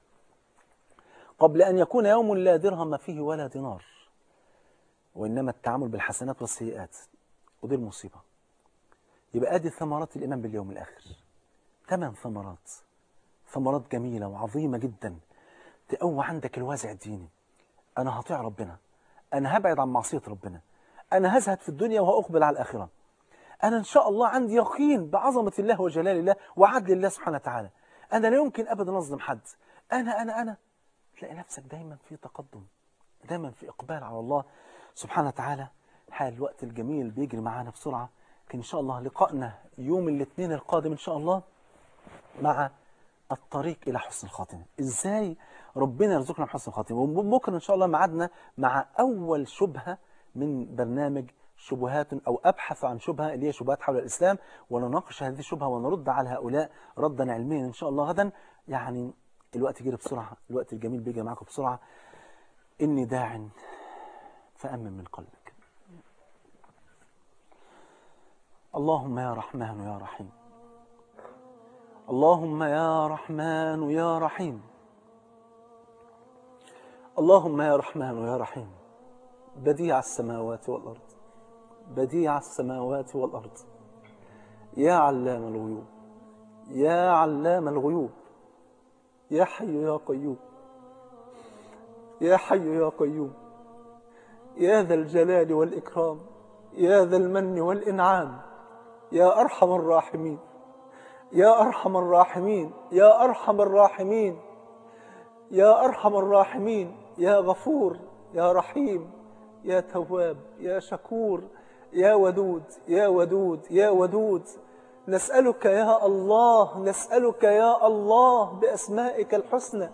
قبل أن يكون يوم لا درهم فيه ولا دينار وإنما التعامل بالحسنات والسيئات ودي المصيبة يبقى أدي ثمرات الإيمان باليوم الآخر ثمان ثمرات ثمرات جميلة وعظيمة جدا تقوى عندك الوازع الديني أنا هطيع ربنا أنا هبعد عن معصية ربنا أنا هزهد في الدنيا وهأقبل على الآخرة أنا إن شاء الله عندي يقين بعظمة الله وجلال الله وعدل الله سبحانه وتعالى أنا لا يمكن أبدا أظلم حد أنا أنا أنا تلاقي نفسك دايما في تقدم دايما في إقبال على الله سبحانه وتعالى حال الوقت الجميل بيجري معانا بسرعة كان إن شاء الله لقائنا يوم الاثنين القادم إن شاء الله مع الطريق إلى حسن الخاتمة إزاي ربنا يرزقنا بحسن الخاتمة وبكرة إن شاء الله معادنا مع أول شبهة من برنامج شبهات أو أبحث عن شبهة اللي هي شبهات حول الإسلام ونناقش هذه الشبهة ونرد على هؤلاء ردا علميا إن شاء الله غدا يعني الوقت جري بسرعة الوقت الجميل بيجي معاكم بسرعة إني داع فأمن من قلبك اللهم يا رحمن يا رحيم اللهم يا رحمن يا رحيم اللهم يا رحمن يا رحيم بديع السماوات والأرض بديع السماوات والأرض يا علام الغيوب يا علام الغيوب يا حي يا قيوم يا حي يا قيوم يا ذا الجلال والإكرام يا ذا المن والإنعام يا أرحم الراحمين يا أرحم الراحمين يا أرحم الراحمين يا أرحم الراحمين يا غفور يا رحيم يا تواب يا شكور يا ودود يا ودود يا ودود نسألك يا الله نسألك يا الله بأسمائك الحسنى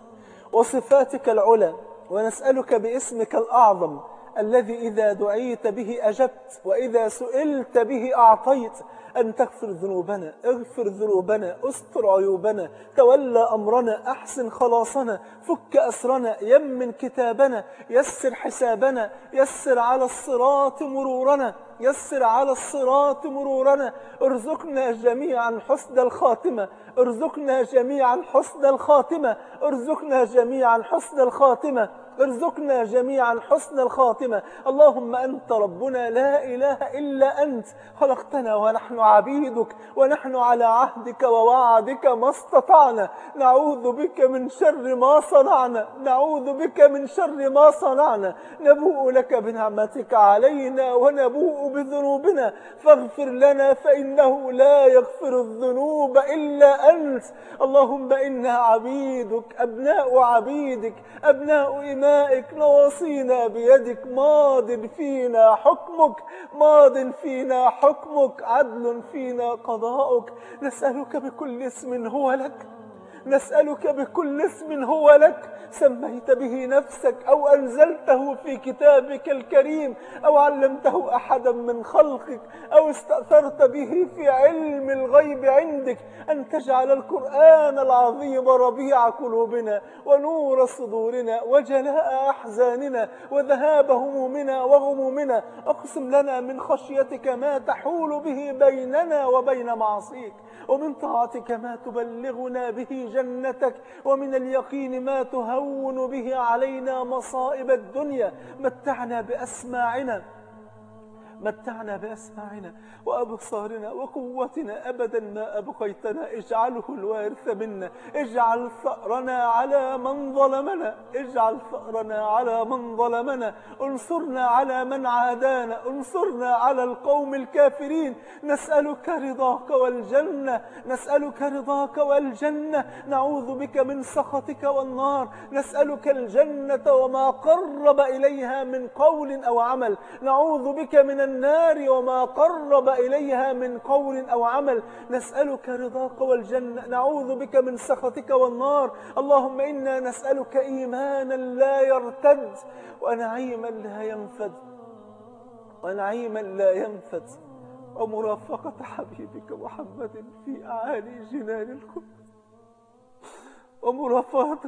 وصفاتك العلى ونسألك باسمك الأعظم الذي إذا دعيت به أجبت وإذا سئلت به أعطيت أن تغفر ذنوبنا اغفر ذنوبنا استر عيوبنا تولى أمرنا أحسن خلاصنا فك أسرنا يمن كتابنا يسر حسابنا يسر على الصراط مرورنا يسر على الصراط مرورنا ارزقنا جميعا حسن الخاتمة ارزقنا جميعا حسن الخاتمة ارزقنا جميعا حسن الخاتمة ارزقنا جميعا حسن الخاتمة اللهم أنت ربنا لا إله إلا أنت خلقتنا ونحن عبيدك ونحن على عهدك ووعدك ما استطعنا نعوذ بك من شر ما صنعنا نعوذ بك من شر ما صنعنا نبوء لك بنعمتك علينا ونبوء بذنوبنا فاغفر لنا فإنه لا يغفر الذنوب إلا أنت اللهم إنا عبيدك أبناء عبيدك أبناء إمائك نواصينا بيدك ماض فينا حكمك ماض فينا حكمك عدل فينا قضاؤك نسألك بكل اسم هو لك نسألك بكل اسم هو لك سميت به نفسك أو أنزلته في كتابك الكريم أو علمته أحدا من خلقك أو استأثرت به في علم الغيب عندك أن تجعل القرآن العظيم ربيع قلوبنا ونور صدورنا وجلاء أحزاننا وذهاب همومنا وغمومنا أقسم لنا من خشيتك ما تحول به بيننا وبين معصيك ومن طاعتك ما تبلغنا به جنتك ومن اليقين ما تهون به علينا مصائب الدنيا متعنا بأسماعنا متعنا بأسماعنا وأبصارنا وقوتنا أبدا ما أبقيتنا اجعله الوارث منا اجعل ثأرنا على من ظلمنا اجعل ثأرنا على من ظلمنا انصرنا على من عادانا انصرنا على القوم الكافرين نسألك رضاك والجنة نسألك رضاك والجنة نعوذ بك من سخطك والنار نسألك الجنة وما قرب إليها من قول أو عمل نعوذ بك من النار وما قرب إليها من قول أو عمل نسألك رضاك والجنة نعوذ بك من سخطك والنار اللهم إنا نسألك إيمانا لا يرتد ونعيما لا ينفد ونعيما لا ينفد ومرافقة حبيبك محمد في أعالي جنان الخلد ومرافقة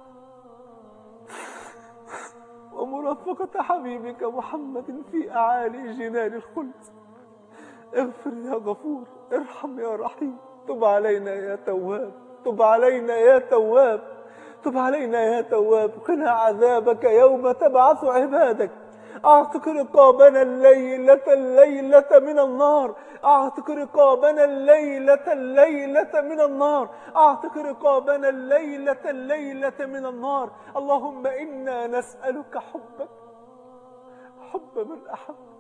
ومرافقة حبيبك محمد في أعالي جنان الخلد اغفر يا غفور ارحم يا رحيم تب علينا يا تواب تب علينا يا تواب تب علينا يا تواب قنا عذابك يوم تبعث عبادك أعتق رقابنا الليلة الليلة من النار أعتق رقابنا الليلة الليلة من النار أعتق رقابنا الليلة الليلة من النار اللهم إنا نسألك حبك حب من أحب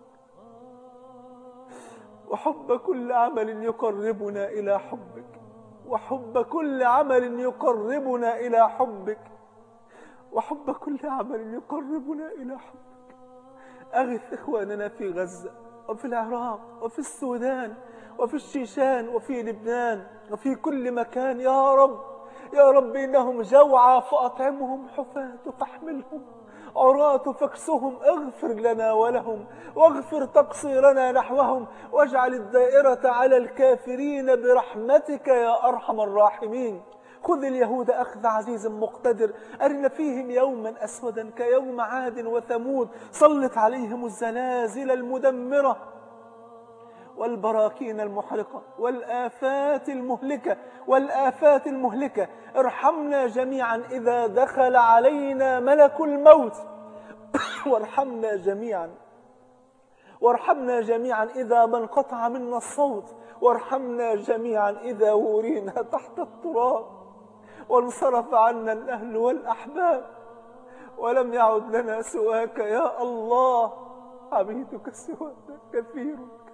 وحب كل عمل يقربنا إلى حبك وحب كل عمل يقربنا إلى حبك وحب كل عمل يقربنا إلى حبك أغث إخواننا في غزة وفي العراق وفي السودان وفي الشيشان وفي لبنان وفي كل مكان يا رب يا رب إنهم جوعى فأطعمهم حفاة فاحملهم عراة فاكسهم اغفر لنا ولهم واغفر تقصيرنا نحوهم واجعل الدائرة على الكافرين برحمتك يا أرحم الراحمين خذ اليهود أخذ عزيز مقتدر أرن فيهم يوما أسودا كيوم عاد وثمود سلط عليهم الزلازل المدمرة والبراكين المحرقة والآفات المهلكة والآفات المهلكة ارحمنا جميعا إذا دخل علينا ملك الموت وارحمنا جميعا وارحمنا جميعا إذا ما انقطع منا الصوت وارحمنا جميعا إذا ورينا تحت التراب وانصرف عنا الأهل والأحباب ولم يعد لنا سواك يا الله عبيدك سوانا كثير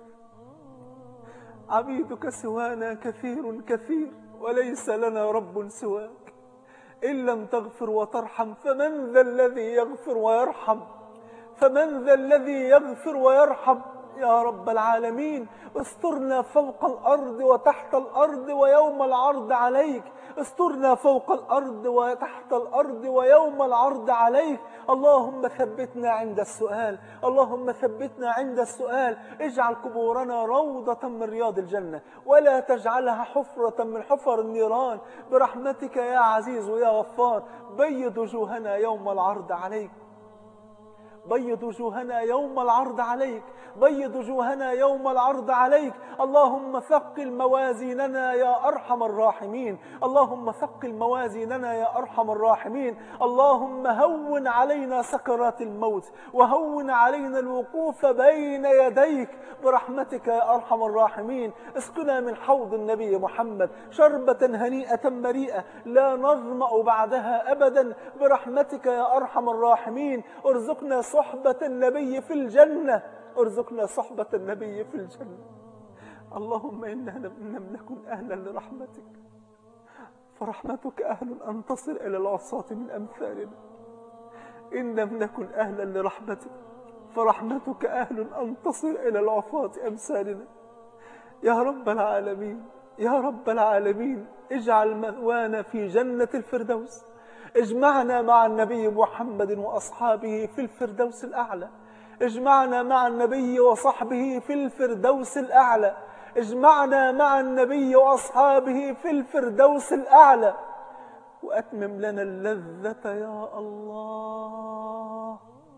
عبيدك سوانا كثير كثير وليس لنا رب سواك إن لم تغفر وترحم فمن ذا الذي يغفر ويرحم فمن ذا الذي يغفر ويرحم يا رب العالمين استرنا فوق الأرض وتحت الأرض ويوم العرض عليك استرنا فوق الأرض وتحت الأرض ويوم العرض عليك اللهم ثبتنا عند السؤال اللهم ثبتنا عند السؤال اجعل قبورنا روضة من رياض الجنة ولا تجعلها حفرة من حفر النيران برحمتك يا عزيز يا غفار بيض وجوهنا يوم العرض عليك بيض وجوهنا يوم العرض عليك بيض وجوهنا يوم العرض عليك اللهم ثقل موازيننا يا أرحم الراحمين اللهم ثقل موازيننا يا أرحم الراحمين اللهم هون علينا سكرات الموت وهون علينا الوقوف بين يديك برحمتك يا أرحم الراحمين اسقنا من حوض النبي محمد شربة هنيئة مريئة لا نظمأ بعدها أبدا برحمتك يا أرحم الراحمين ارزقنا صحبة النبي في الجنة ارزقنا صحبة النبي في الجنة اللهم إنا لم نكن أهلا لرحمتك فرحمتك أهل أن تصل إلى العصاة من أمثالنا إن لم نكن أهلا لرحمتك فرحمتك أهل أن تصل إلى العصاة أمثالنا يا رب العالمين يا رب العالمين اجعل مثوانا في جنة الفردوس اجمعنا مع النبي محمد وأصحابه في الفردوس الأعلى اجمعنا مع النبي وصحبه في الفردوس الأعلى اجمعنا مع النبي وأصحابه في الفردوس الأعلى وأتمم لنا اللذة يا الله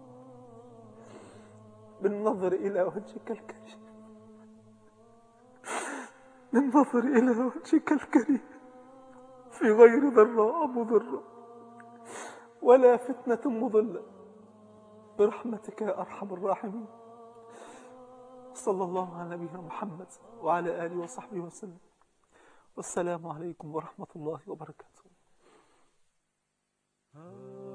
بالنظر إلى وجهك الكريم بالنظر إلى وجهك الكريم في غير ضراء مضرة ولا فتنة مضلة برحمتك يا أرحم الراحمين صلى الله على نبينا محمد وعلى آله وصحبه وسلم والسلام عليكم ورحمة الله وبركاته